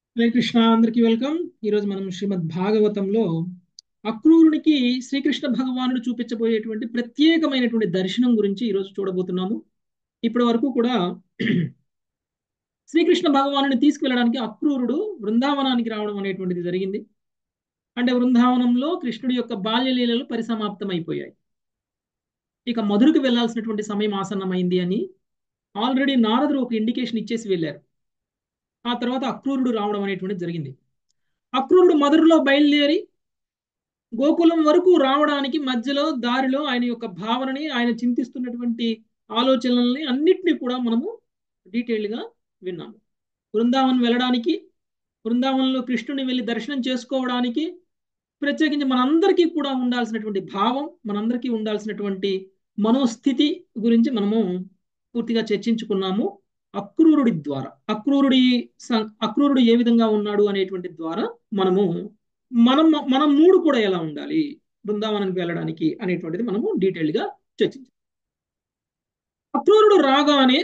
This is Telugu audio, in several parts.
హరే కృష్ణ అందరికీ వెల్కమ్ ఈరోజు మనం శ్రీమద్ భాగవతంలో అక్రూరునికి శ్రీకృష్ణ భగవానుడు చూపించబోయేటువంటి ప్రత్యేకమైనటువంటి దర్శనం గురించి ఈరోజు చూడబోతున్నాము ఇప్పటి వరకు కూడా శ్రీకృష్ణ భగవానుని తీసుకువెళ్ళడానికి అక్రూరుడు బృందావనానికి రావడం అనేటువంటిది జరిగింది అంటే బృందావనంలో కృష్ణుడి యొక్క బాల్యలీలలు పరిసమాప్తమైపోయాయి ఇక మధురకు వెళ్లాల్సినటువంటి సమయం ఆసన్నమైంది అని ఆల్రెడీ నారదుడు ఒక ఇండికేషన్ ఇచ్చేసి వెళ్ళారు ఆ తర్వాత అక్రూరుడు రావడం అనేటువంటిది జరిగింది అక్రూరుడు మధురలో బయలుదేరి గోకులం వరకు రావడానికి మధ్యలో దారిలో ఆయన యొక్క భావనని ఆయన చింతిస్తున్నటువంటి ఆలోచనల్ని అన్నిటినీ కూడా మనము డీటెయిల్గా విన్నాము బృందావనం వెళ్ళడానికి బృందావనంలో కృష్ణుని వెళ్ళి దర్శనం చేసుకోవడానికి ప్రత్యేకించి మనందరికీ కూడా ఉండాల్సినటువంటి భావం మనందరికీ ఉండాల్సినటువంటి మనోస్థితి గురించి మనము పూర్తిగా చర్చించుకున్నాము అక్రూరుడి ద్వారా అక్రూరుడి అక్రూరుడు ఏ విధంగా ఉన్నాడు అనేటువంటి ద్వారా మనము మనం మన మూడు కూడా ఎలా ఉండాలి బృందావనానికి వెళ్ళడానికి అనేటువంటిది మనము డీటెయిల్ గా చర్చించాం అక్రూరుడు రాగానే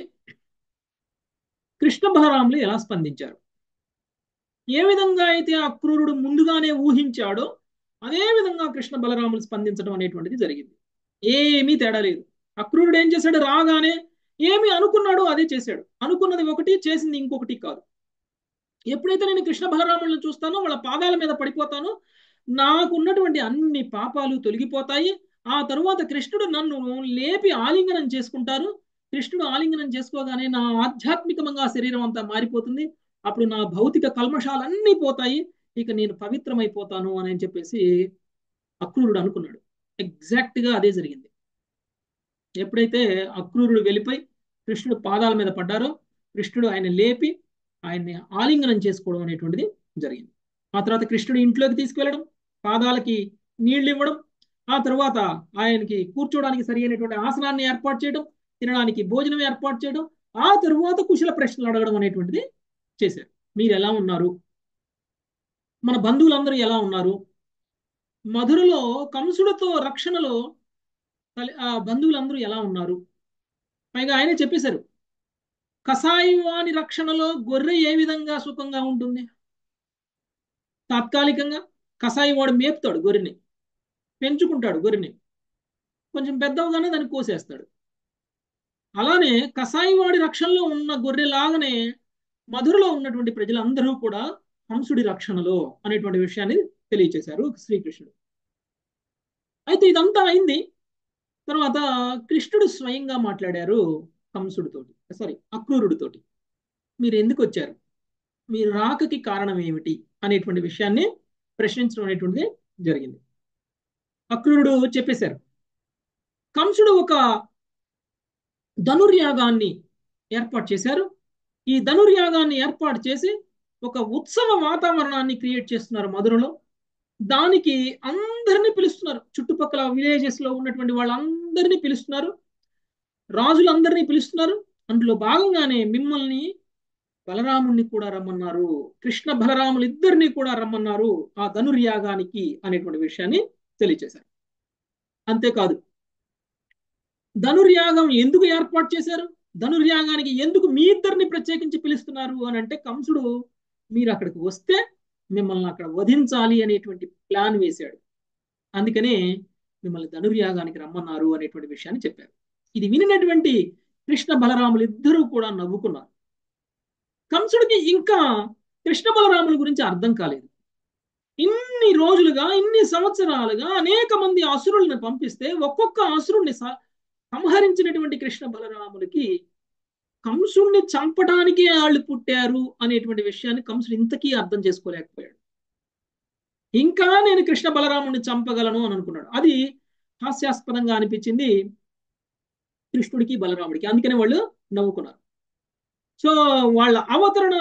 కృష్ణ బలరాములు ఎలా స్పందించారు ఏ విధంగా అయితే అక్రూరుడు ముందుగానే ఊహించాడో అదే విధంగా కృష్ణ బలరాములు స్పందించడం అనేటువంటిది జరిగింది ఏమీ తేడా లేదు అక్రూరుడు ఏం చేశాడు రాగానే ఏమి అనుకున్నాడో అదే చేశాడు అనుకున్నది ఒకటి చేసింది ఇంకొకటి కాదు ఎప్పుడైతే నేను కృష్ణ బలరాములను చూస్తానో వాళ్ళ పాదాల మీద పడిపోతానో నాకున్నటువంటి అన్ని పాపాలు తొలగిపోతాయి ఆ తరువాత కృష్ణుడు నన్ను లేపి ఆలింగనం చేసుకుంటారు కృష్ణుడు ఆలింగనం చేసుకోగానే నా ఆధ్యాత్మికంగా శరీరం అంతా మారిపోతుంది అప్పుడు నా భౌతిక కల్మషాలన్నీ పోతాయి ఇక నేను పవిత్రమైపోతాను అని చెప్పేసి అక్రూరుడు అనుకున్నాడు ఎగ్జాక్ట్ గా అదే జరిగింది ఎప్పుడైతే అక్రూరుడు వెళ్ళిపోయి కృష్ణుడు పాదాల మీద పడ్డారో కృష్ణుడు ఆయన లేపి ఆయన్ని ఆలింగనం చేసుకోవడం అనేటువంటిది జరిగింది ఆ తర్వాత కృష్ణుడు ఇంట్లోకి తీసుకువెళ్ళడం పాదాలకి నీళ్లు ఇవ్వడం ఆ తర్వాత ఆయనకి కూర్చోవడానికి సరి అయినటువంటి ఆసనాన్ని ఏర్పాటు చేయడం తినడానికి భోజనం ఏర్పాటు చేయడం ఆ తరువాత కుశల ప్రశ్నలు అడగడం అనేటువంటిది చేశారు మీరు ఎలా ఉన్నారు మన బంధువులందరూ ఎలా ఉన్నారు మధురలో కంసుడితో రక్షణలో ఆ బంధువులందరూ ఎలా ఉన్నారు పైగా ఆయనే చెప్పేశారు కసాయివాని రక్షణలో గొర్రె ఏ విధంగా సుఖంగా ఉంటుంది తాత్కాలికంగా కసాయివాడు మేపుతాడు గొర్రెని పెంచుకుంటాడు గొర్రెని కొంచెం పెద్దవగానే దాన్ని కోసేస్తాడు అలానే కసాయివాడి రక్షణలో ఉన్న గొర్రె లాగానే మధురలో ఉన్నటువంటి ప్రజలందరూ కూడా హంసుడి రక్షణలో అనేటువంటి విషయాన్ని తెలియచేశారు శ్రీకృష్ణుడు అయితే ఇదంతా అయింది తర్వాత కృష్ణుడు స్వయంగా మాట్లాడారు కంసుడితోటి సారీ అక్రూరుడితోటి మీరు ఎందుకు వచ్చారు మీరు రాకకి కారణం ఏమిటి అనేటువంటి విషయాన్ని ప్రశ్నించడం అనేటువంటిది జరిగింది అక్రూరుడు చెప్పేశారు కంసుడు ఒక ధనుర్యాగాన్ని ఏర్పాటు చేశారు ఈ ధనుర్యాగాన్ని ఏర్పాటు చేసి ఒక ఉత్సవ వాతావరణాన్ని క్రియేట్ చేస్తున్నారు మధురలో దానికి అందరినీ పిలుస్తున్నారు చుట్టుపక్కల విలేజెస్ లో ఉన్నటువంటి వాళ్ళందరినీ పిలుస్తున్నారు రాజులందరినీ పిలుస్తున్నారు అందులో భాగంగానే మిమ్మల్ని బలరాముణ్ణి కూడా రమ్మన్నారు కృష్ణ బలరాములు ఇద్దరిని కూడా రమ్మన్నారు ఆ ధనుర్యాగానికి అనేటువంటి విషయాన్ని తెలియచేశారు అంతేకాదు ధనుర్యాగం ఎందుకు ఏర్పాటు చేశారు ధనుర్యాగానికి ఎందుకు మీ ఇద్దరిని ప్రత్యేకించి పిలుస్తున్నారు అని అంటే కంసుడు మీరు అక్కడికి వస్తే మిమ్మల్ని అక్కడ వధించాలి అనేటువంటి ప్లాన్ వేశాడు అందుకనే మిమ్మల్ని ధనుర్యాగానికి రమ్మన్నారు అనేటువంటి విషయాన్ని చెప్పారు ఇది వినినటువంటి కృష్ణ బలరాములు ఇద్దరూ కూడా నవ్వుకున్నారు కంసుడికి ఇంకా కృష్ణ బలరాముల గురించి అర్థం కాలేదు ఇన్ని రోజులుగా ఇన్ని సంవత్సరాలుగా అనేక మంది అసురుల్ని పంపిస్తే ఒక్కొక్క అసురుణ్ణి సంహరించినటువంటి కృష్ణ బలరాములకి కంసుడిని చంపడానికే వాళ్ళు పుట్టారు అనేటువంటి విషయాన్ని కంసుడు ఇంతకీ అర్థం చేసుకోలేకపోయాడు ఇంకా నేను కృష్ణ బలరాముడిని చంపగలను అని అనుకున్నాడు అది హాస్యాస్పదంగా అనిపించింది కృష్ణుడికి బలరాముడికి అందుకనే వాళ్ళు నవ్వుకున్నారు సో వాళ్ళ అవతరణ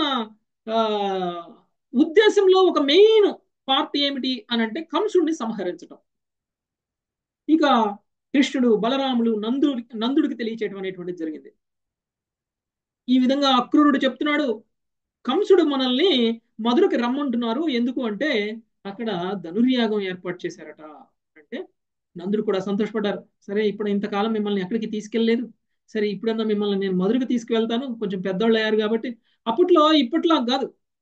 ఉద్దేశంలో ఒక మెయిన్ పార్ట్ ఏమిటి అని అంటే కంసుడిని సంహరించడం ఇక కృష్ణుడు బలరాములు నందు నందుడికి తెలియచేయడం అనేటువంటిది జరిగింది ఈ విధంగా అక్రూరుడు చెప్తున్నాడు కంసుడు మనల్ని మధురకి రమ్మంటున్నారు ఎందుకు అంటే అక్కడ ధనుర్యాగం ఏర్పాటు చేశారట అంటే నందుడు కూడా సంతోషపడ్డారు సరే ఇప్పుడు ఇంతకాలం మిమ్మల్ని ఎక్కడికి తీసుకెళ్లేదు సరే ఇప్పుడన్నా మిమ్మల్ని నేను మధురకు తీసుకువెళ్తాను కొంచెం పెద్దోళ్ళు అయ్యారు కాబట్టి అప్పట్లో ఇప్పట్లో కాదు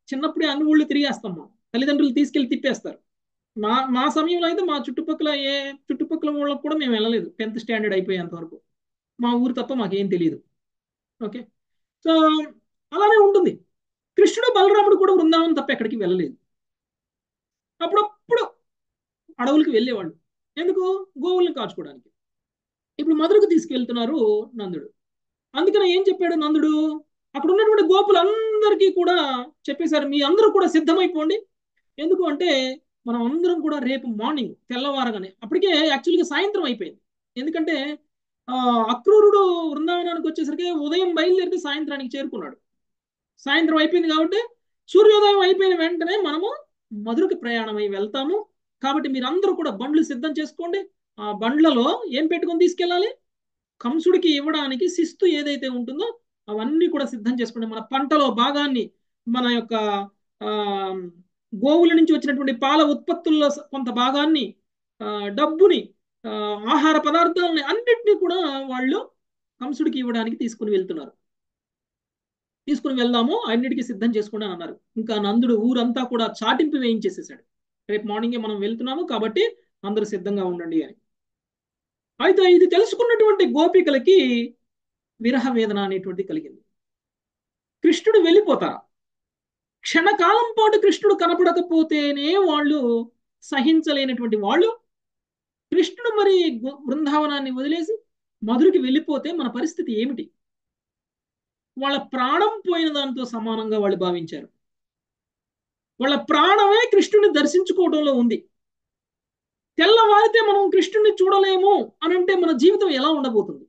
చిన్నప్పుడే అన్ని ఊళ్ళు తిరిగేస్తాం మనం తల్లిదండ్రులు తీసుకెళ్లి తిప్పేస్తారు మా మా సమయంలో అయితే మా చుట్టుపక్కల ఏ చుట్టుపక్కల ఊళ్ళకి కూడా మేము వెళ్ళలేదు టెన్త్ స్టాండర్డ్ అయిపోయేంత వరకు మా ఊరు తప్ప మాకేం తెలియదు ఓకే సో అలానే ఉంటుంది కృష్ణుడు బలరాముడు కూడా బృందావనం తప్ప ఎక్కడికి వెళ్ళలేదు అప్పుడప్పుడు అడవులకు వెళ్ళేవాళ్ళు ఎందుకు గోవుల్ని కాచుకోవడానికి ఇప్పుడు మధురకు తీసుకెళ్తున్నారు నందుడు అందుకని ఏం చెప్పాడు నందుడు అక్కడ ఉన్నటువంటి గోపులందరికీ కూడా చెప్పేశారు మీ అందరూ కూడా సిద్ధమైపోండి ఎందుకు అంటే మనం అందరం కూడా రేపు మార్నింగ్ తెల్లవారగానే అప్పటికే యాక్చువల్గా సాయంత్రం అయిపోయింది ఎందుకంటే ఆ అక్రూరుడు బృందావనానికి వచ్చేసరికి ఉదయం బయలుదేరితే సాయంత్రానికి చేరుకున్నాడు సాయంత్రం అయిపోయింది కాబట్టి సూర్యోదయం అయిపోయిన వెంటనే మనము మధురకి ప్రయాణమై వెళ్తాము కాబట్టి మీరందరూ కూడా బండ్లు సిద్ధం చేసుకోండి ఆ బండ్లలో ఏం పెట్టుకొని తీసుకెళ్ళాలి కంసుడికి ఇవ్వడానికి శిస్తు ఏదైతే ఉంటుందో అవన్నీ కూడా సిద్ధం చేసుకోండి మన పంటలో భాగాన్ని మన యొక్క ఆ గోవుల నుంచి వచ్చినటువంటి పాల ఉత్పత్తుల్లో కొంత భాగాన్ని డబ్బుని ఆహార పదార్థాలని అన్నిటినీ కూడా వాళ్ళు కంసుడికి ఇవ్వడానికి తీసుకుని వెళ్తున్నారు తీసుకుని వెళ్దాము అన్నిటికీ సిద్ధం చేసుకోండి అని అన్నారు ఇంకా నందుడు ఊరంతా కూడా చాటింపు వేయించేసేసాడు రేపు మార్నింగే మనం వెళ్తున్నాము కాబట్టి అందరూ సిద్ధంగా ఉండండి అని అయితే ఇది తెలుసుకున్నటువంటి గోపికలకి విరహ వేదన అనేటువంటిది కలిగింది కృష్ణుడు వెళ్ళిపోతారా క్షణకాలం పాటు కృష్ణుడు కనపడకపోతేనే వాళ్ళు సహించలేనటువంటి వాళ్ళు కృష్ణుడు మరి బృందావనాన్ని వదిలేసి మధురికి వెళ్ళిపోతే మన పరిస్థితి ఏమిటి వాళ్ళ ప్రాణం పోయిన దాంతో సమానంగా వాళ్ళు భావించారు వాళ్ళ ప్రాణమే కృష్ణుని దర్శించుకోవడంలో ఉంది తెల్లవారితే మనం కృష్ణుని చూడలేము అని అంటే మన జీవితం ఎలా ఉండబోతుంది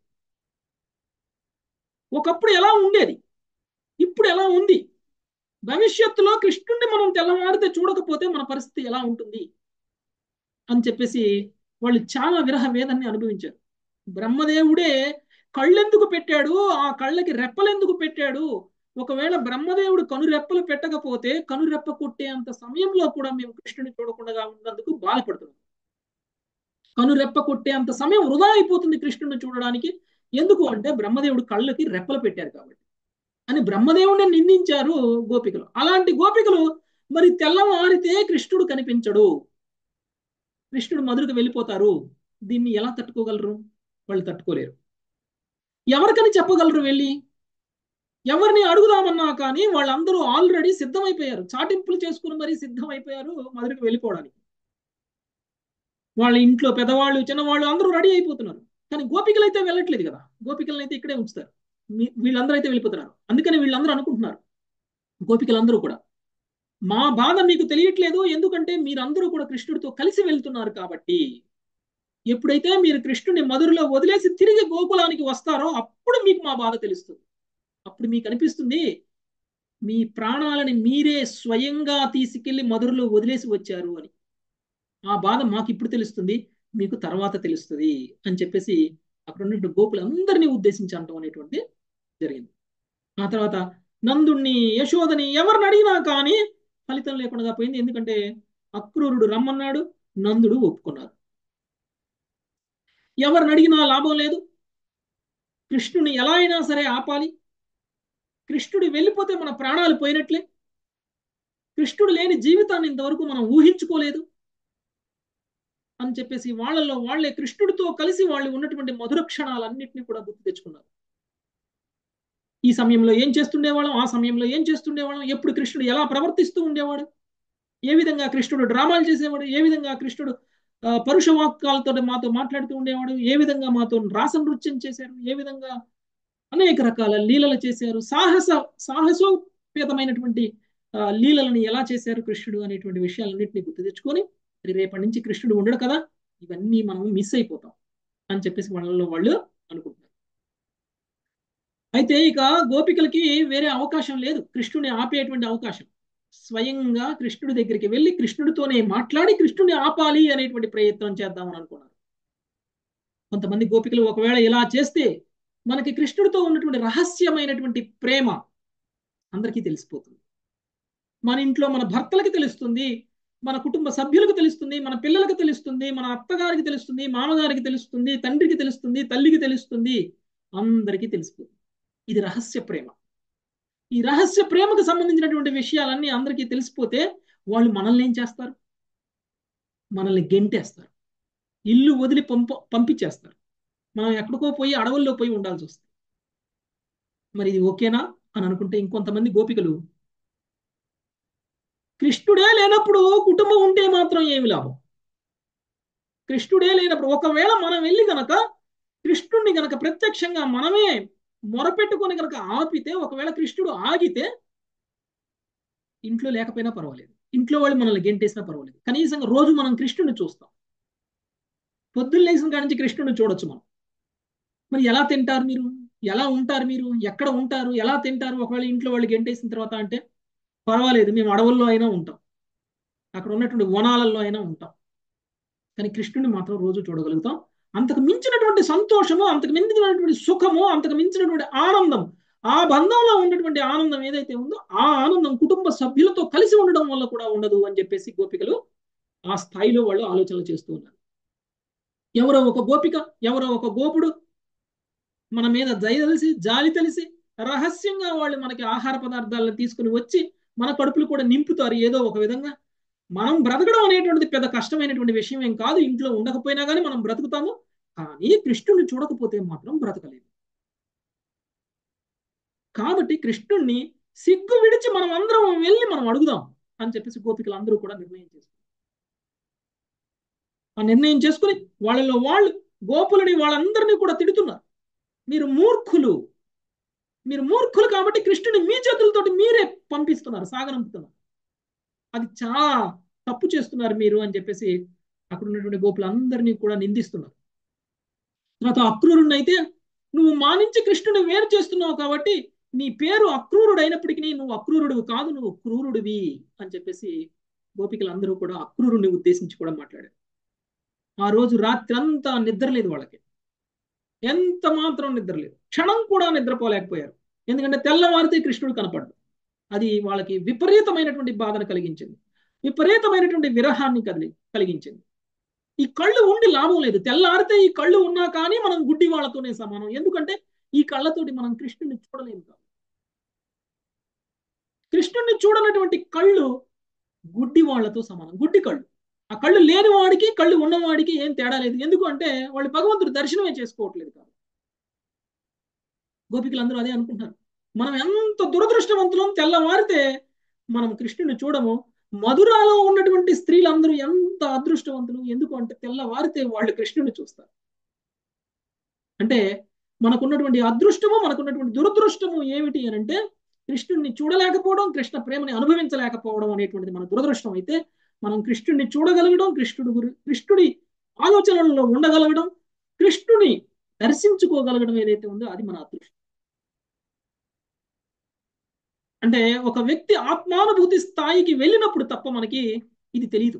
ఒకప్పుడు ఎలా ఉండేది ఇప్పుడు ఎలా ఉంది భవిష్యత్తులో కృష్ణుడిని మనం తెల్లవారితే చూడకపోతే మన పరిస్థితి ఎలా ఉంటుంది అని చెప్పేసి వాళ్ళు చాలా విరహ వేదన్ని అనుభవించారు బ్రహ్మదేవుడే కళ్ళెందుకు పెట్టాడు ఆ కళ్ళకి రెప్పలెందుకు పెట్టాడు ఒకవేళ బ్రహ్మదేవుడు కనురెప్పలు పెట్టకపోతే కనురెప్ప కొట్టే అంత సమయంలో కూడా మేము కృష్ణుని చూడకుండా ఉన్నందుకు బాధపడుతున్నాం కనురెప్ప కొట్టే అంత సమయం వృధా అయిపోతుంది కృష్ణుని చూడడానికి ఎందుకు అంటే బ్రహ్మదేవుడు కళ్ళకి రెప్పలు పెట్టారు కాబట్టి అని బ్రహ్మదేవుడిని నిందించారు గోపికలు అలాంటి గోపికలు మరి తెల్లవారితే కృష్ణుడు కనిపించడు కృష్ణుడు మధురకు వెళ్ళిపోతారు దీన్ని ఎలా తట్టుకోగలరు వాళ్ళు తట్టుకోలేరు ఎవరికని చెప్పగలరు వెళ్ళి ఎవరిని అడుగుదామన్నా కానీ వాళ్ళందరూ ఆల్రెడీ సిద్ధమైపోయారు చాటింపులు చేసుకుని మరీ సిద్ధమైపోయారు మధురకు వెళ్ళిపోవడానికి వాళ్ళ ఇంట్లో పెద్దవాళ్ళు చిన్నవాళ్ళు అందరూ రెడీ అయిపోతున్నారు కానీ గోపికలు అయితే వెళ్ళట్లేదు కదా గోపికలను అయితే ఇక్కడే ఉంచుతారు వీళ్ళందరూ అయితే వెళ్ళిపోతున్నారు అందుకని వీళ్ళందరూ అనుకుంటున్నారు గోపికలందరూ కూడా మా బాధ మీకు తెలియట్లేదు ఎందుకంటే మీరందరూ కూడా కృష్ణుడితో కలిసి వెళ్తున్నారు కాబట్టి ఎప్పుడైతే మీరు కృష్ణుని మధురలో వదిలేసి తిరిగి గోకులానికి వస్తారో అప్పుడు మీకు మా బాధ తెలుస్తుంది అప్పుడు మీకు అనిపిస్తుంది మీ ప్రాణాలని మీరే స్వయంగా తీసుకెళ్లి మధురలో వదిలేసి వచ్చారు అని ఆ బాధ మాకు ఇప్పుడు తెలుస్తుంది మీకు తర్వాత తెలుస్తుంది అని చెప్పేసి అక్కడ ఉన్నటువంటి గోపులందరినీ ఉద్దేశించి అంటాం అనేటువంటి జరిగింది ఆ తర్వాత నందుణ్ణి యశోదని ఎవరిని అడిగినా కానీ ఫలితం లేకుండా పోయింది ఎందుకంటే అక్రూరుడు రమ్మన్నాడు నందుడు ఒప్పుకున్నారు ఎవరిని అడిగినా లాభం లేదు కృష్ణుని ఎలా అయినా సరే ఆపాలి కృష్ణుడు వెళ్ళిపోతే మన ప్రాణాలు పోయినట్లే కృష్ణుడు లేని జీవితాన్ని ఇంతవరకు మనం ఊహించుకోలేదు అని చెప్పేసి వాళ్ళల్లో వాళ్లే కృష్ణుడితో కలిసి వాళ్ళు ఉన్నటువంటి మధుర క్షణాలన్నింటినీ కూడా గుర్తు తెచ్చుకున్నారు ఈ సమయంలో ఏం చేస్తుండేవాళ్ళం ఆ సమయంలో ఏం చేస్తుండేవాళ్ళం ఎప్పుడు కృష్ణుడు ఎలా ప్రవర్తిస్తూ ఉండేవాడు ఏ విధంగా కృష్ణుడు డ్రామాలు చేసేవాడు ఏ విధంగా కృష్ణుడు పరుష వాక్యాలతో మాతో మాట్లాడుతూ ఉండేవాడు ఏ విధంగా మాతో రాస నృత్యం చేశారు ఏ విధంగా అనేక రకాల లీలలు చేశారు సాహస సాహసోపేతమైనటువంటి లీలలను ఎలా చేశారు కృష్ణుడు అనేటువంటి విషయాలన్నింటినీ గుర్తు తెచ్చుకొని మరి రేపటి నుంచి కృష్ణుడు ఉండడు కదా ఇవన్నీ మనం మిస్ అయిపోతాం అని చెప్పేసి వాళ్ళలో వాళ్ళు అనుకుంటున్నారు అయితే ఇక గోపికలకి వేరే అవకాశం లేదు కృష్ణుని ఆపేటువంటి అవకాశం స్వయంగా కృష్ణుడి దగ్గరికి వెళ్ళి కృష్ణుడితోనే మాట్లాడి కృష్ణుని ఆపాలి అనేటువంటి ప్రయత్నం చేద్దామని అనుకున్నారు కొంతమంది గోపికలు ఒకవేళ ఇలా చేస్తే మనకి కృష్ణుడితో ఉన్నటువంటి రహస్యమైనటువంటి ప్రేమ అందరికీ తెలిసిపోతుంది మన ఇంట్లో మన భర్తలకి తెలుస్తుంది మన కుటుంబ సభ్యులకు తెలుస్తుంది మన పిల్లలకు తెలుస్తుంది మన అత్తగారికి తెలుస్తుంది మామగారికి తెలుస్తుంది తండ్రికి తెలుస్తుంది తల్లికి తెలుస్తుంది అందరికీ తెలిసిపోతుంది ఇది రహస్య ప్రేమ ఈ రహస్య ప్రేమకు సంబంధించినటువంటి విషయాలన్నీ అందరికీ తెలిసిపోతే వాళ్ళు మనల్ని ఏం చేస్తారు మనల్ని గెంటేస్తారు ఇల్లు వదిలి పంప పంపించేస్తారు మనం ఎక్కడికో పోయి అడవుల్లో పోయి ఉండాల్సి వస్తుంది మరి ఇది ఓకేనా అని అనుకుంటే ఇంకొంతమంది గోపికలు కృష్ణుడే లేనప్పుడు కుటుంబం ఉంటే మాత్రం ఏమి లాభం కృష్ణుడే లేనప్పుడు ఒకవేళ మనం వెళ్ళి గనక కృష్ణుడిని గనక ప్రత్యక్షంగా మనమే మొరపెట్టుకొని గనక ఆపితే ఒకవేళ కృష్ణుడు ఆగితే ఇంట్లో లేకపోయినా పర్వాలేదు ఇంట్లో వాళ్ళు మనల్ని గెంటేసినా పర్వాలేదు కనీసం రోజు మనం కృష్ణుడిని చూస్తాం పొద్దున్న లేచిన కాడి నుంచి కృష్ణుడిని చూడొచ్చు మనం మరి ఎలా తింటారు మీరు ఎలా ఉంటారు మీరు ఎక్కడ ఉంటారు ఎలా తింటారు ఒకవేళ ఇంట్లో వాళ్ళు గెంటేసిన తర్వాత అంటే పర్వాలేదు మేము అడవుల్లో అయినా ఉంటాం అక్కడ ఉన్నటువంటి వనాలలో అయినా ఉంటాం కానీ కృష్ణుడిని మాత్రం రోజు చూడగలుగుతాం అంతకు మించినటువంటి సంతోషము అంతకు మించినటువంటి సుఖము అంతకు మించినటువంటి ఆనందం ఆ బంధంలో ఉన్నటువంటి ఆనందం ఏదైతే ఉందో ఆ ఆనందం కుటుంబ సభ్యులతో కలిసి ఉండడం వల్ల కూడా ఉండదు అని చెప్పేసి గోపికలు ఆ స్థాయిలో వాళ్ళు ఆలోచనలు చేస్తూ ఉన్నారు ఎవరో ఒక గోపిక ఎవరో ఒక గోపుడు మన మీద దయ తెలిసి జాలి తెలిసి రహస్యంగా వాళ్ళు మనకి ఆహార పదార్థాలను తీసుకుని వచ్చి మన కడుపులు కూడా నింపుతారు ఏదో ఒక విధంగా మనం బ్రతకడం అనేటువంటిది పెద్ద కష్టమైనటువంటి విషయం ఏం కాదు ఇంట్లో ఉండకపోయినా కానీ మనం బ్రతుకుతాము కానీ కృష్ణుడిని చూడకపోతే మాత్రం బ్రతకలేదు కాబట్టి కృష్ణుణ్ణి సిగ్గు విడిచి మనం అందరం వెళ్ళి మనం అడుగుదాం అని చెప్పేసి గోపికలు అందరూ కూడా నిర్ణయం చేసుకున్నారు ఆ నిర్ణయం చేసుకుని వాళ్ళలో వాళ్ళు గోపులని వాళ్ళందరినీ కూడా తిడుతున్నారు మీరు మూర్ఖులు మీరు మూర్ఖులు కాబట్టి కృష్ణుని మీ చేతులతోటి మీరే పంపిస్తున్నారు సాగనంపుతున్నారు అది చాలా తప్పు చేస్తున్నారు మీరు అని చెప్పేసి అక్కడ ఉన్నటువంటి గోపులందరినీ కూడా నిందిస్తున్నారు తర్వాత అక్రూరుణ్ణి అయితే నువ్వు మానించి కృష్ణుని వేరు చేస్తున్నావు కాబట్టి నీ పేరు అక్రూరుడు అయినప్పటికీ నువ్వు అక్రూరుడు కాదు నువ్వు క్రూరుడివి అని చెప్పేసి గోపికలందరూ కూడా అక్రూరుణ్ణి ఉద్దేశించి కూడా మాట్లాడారు ఆ రోజు రాత్రి అంతా నిద్రలేదు వాళ్ళకి ఎంత మాత్రం నిద్రలేదు క్షణం కూడా నిద్రపోలేకపోయారు ఎందుకంటే తెల్లవారితే కృష్ణుడు కనపడ్డు అది వాళ్ళకి విపరీతమైనటువంటి బాధను కలిగించింది విపరీతమైనటువంటి విరహాన్ని కదిలి కలిగించింది ఈ కళ్ళు ఉండి లాభం లేదు తెల్లారితే ఈ కళ్ళు ఉన్నా కానీ మనం గుడ్డి వాళ్ళతోనే సమానం ఎందుకంటే ఈ కళ్ళతోటి మనం కృష్ణుడిని చూడలేము కాదు కృష్ణుడిని చూడనటువంటి కళ్ళు గుడ్డి వాళ్ళతో సమానం గుడ్డి కళ్ళు ఆ కళ్ళు లేని వాడికి కళ్ళు ఉన్నవాడికి ఏం తేడా లేదు ఎందుకు అంటే వాళ్ళు భగవంతుడు దర్శనమే చేసుకోవట్లేదు కాదు గోపికలందరూ అదే అనుకుంటారు మనం ఎంత దురదృష్టవంతులం తెల్లవారితే మనం కృష్ణుని చూడము మధురాలో ఉన్నటువంటి స్త్రీలందరూ ఎంత అదృష్టవంతులు ఎందుకు అంటే తెల్లవారితే వాళ్ళు కృష్ణుని చూస్తారు అంటే మనకున్నటువంటి అదృష్టము మనకున్నటువంటి దురదృష్టము ఏమిటి అని అంటే కృష్ణుడిని చూడలేకపోవడం కృష్ణ ప్రేమని అనుభవించలేకపోవడం అనేటువంటిది మన దురదృష్టం అయితే మనం కృష్ణుడిని చూడగలగడం కృష్ణుడు గురి కృష్ణుడి ఆలోచనలలో ఉండగలగడం కృష్ణుని దర్శించుకోగలగడం ఏదైతే ఉందో అది మన అదృష్టం అంటే ఒక వ్యక్తి ఆత్మానుభూతి స్థాయికి వెళ్ళినప్పుడు తప్ప మనకి ఇది తెలియదు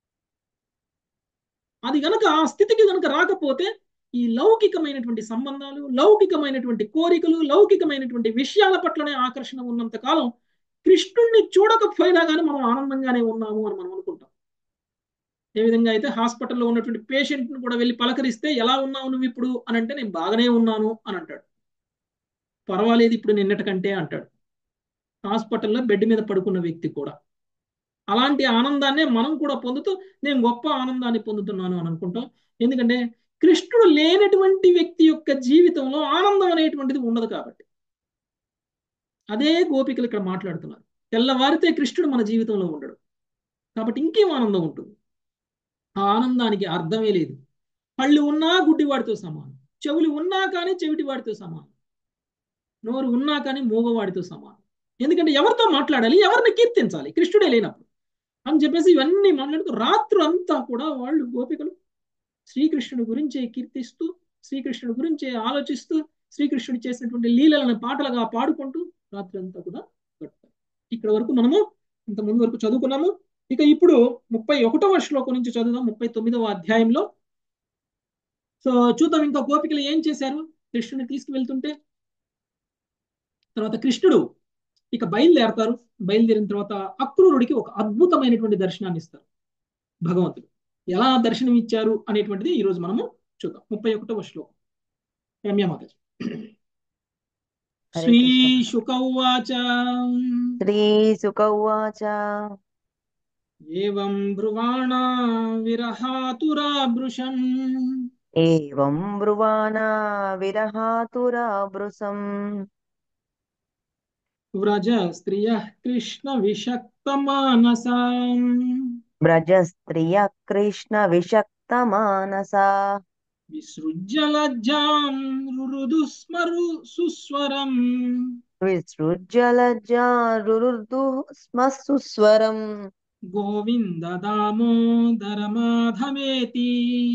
అది గనక ఆ స్థితికి గనక రాకపోతే ఈ లౌకికమైనటువంటి సంబంధాలు లౌకికమైనటువంటి కోరికలు లౌకికమైనటువంటి విషయాల పట్లనే ఆకర్షణ ఉన్నంత కాలం కృష్ణుణ్ణి చూడకపోయినా కానీ మనం ఆనందంగానే ఉన్నాము అని మనం అనుకుంటాం ఏ విధంగా అయితే హాస్పిటల్లో ఉన్నటువంటి పేషెంట్ని కూడా వెళ్ళి పలకరిస్తే ఎలా ఉన్నావు నువ్వు ఇప్పుడు అని అంటే నేను బాగానే ఉన్నాను అని అంటాడు పర్వాలేదు ఇప్పుడు నిన్నటికంటే అంటాడు హాస్పిటల్లో బెడ్ మీద పడుకున్న వ్యక్తి కూడా అలాంటి ఆనందాన్నే మనం కూడా పొందుతూ నేను గొప్ప ఆనందాన్ని పొందుతున్నాను అని అనుకుంటాం ఎందుకంటే కృష్ణుడు లేనటువంటి వ్యక్తి యొక్క జీవితంలో ఆనందం అనేటువంటిది ఉండదు కాబట్టి అదే గోపికలు ఇక్కడ మాట్లాడుతున్నారు తెల్లవారితే కృష్ణుడు మన జీవితంలో ఉండడు కాబట్టి ఇంకేం ఆనందం ఉంటుంది ఆ ఆనందానికి అర్థమే లేదు కళ్ళు ఉన్నా గుడ్డివాడితో సమానం చెవులు ఉన్నా కానీ చెవిటివాడితో సమానం నోరు ఉన్నా కానీ మూగవాడితో సమానం ఎందుకంటే ఎవరితో మాట్లాడాలి ఎవరిని కీర్తించాలి కృష్ణుడే లేనప్పుడు అని చెప్పేసి ఇవన్నీ మాట్లాడుతూ రాత్రు అంతా కూడా వాళ్ళు గోపికలు శ్రీకృష్ణుడి గురించే కీర్తిస్తూ శ్రీకృష్ణుడి గురించే ఆలోచిస్తూ శ్రీకృష్ణుడు చేసినటువంటి లీలలను పాటలుగా పాడుకుంటూ రాత్రి అంతా కూడా గడుపుతారు ఇక్కడ వరకు మనము ఇంత ముందు వరకు చదువుకున్నాము ఇక ఇప్పుడు ముప్పై ఒకటవ శ్లోకం నుంచి చదువుదాం ముప్పై తొమ్మిదవ అధ్యాయంలో సో చూద్దాం ఇంకా గోపికలు ఏం చేశారు కృష్ణుని తీసుకువెళ్తుంటే తర్వాత కృష్ణుడు ఇక బయలుదేరతారు బయలుదేరిన తర్వాత అక్రూరుడికి ఒక అద్భుతమైనటువంటి దర్శనాన్ని ఇస్తారు భగవంతుడు ఎలా దర్శనం ఇచ్చారు అనేటువంటిది ఈరోజు మనము చూద్దాం ముప్పై ఒకటవ శ్లోకం రమ్యమాత హరే కృష్ణ శ్రీశుక ఉవాచ శ్రీసుక ఉవాచ ఏవం బ్రువాణా విరహాతురాభృశం ఏవం బ్రువాణా విరహాతురాభృశం వ్రజ స్త్రియ కృష్ణ విషక్తమానసాం వ్రజస్త్రియ కృష్ణ విషక్తమానసా విసృజ్య లజ్జాం రురుదు స్మరు సుస్వరం విసృజ్యలజ్జారుర్దు స్మ సుస్వరం గోవింద దామోదర మాధవేతి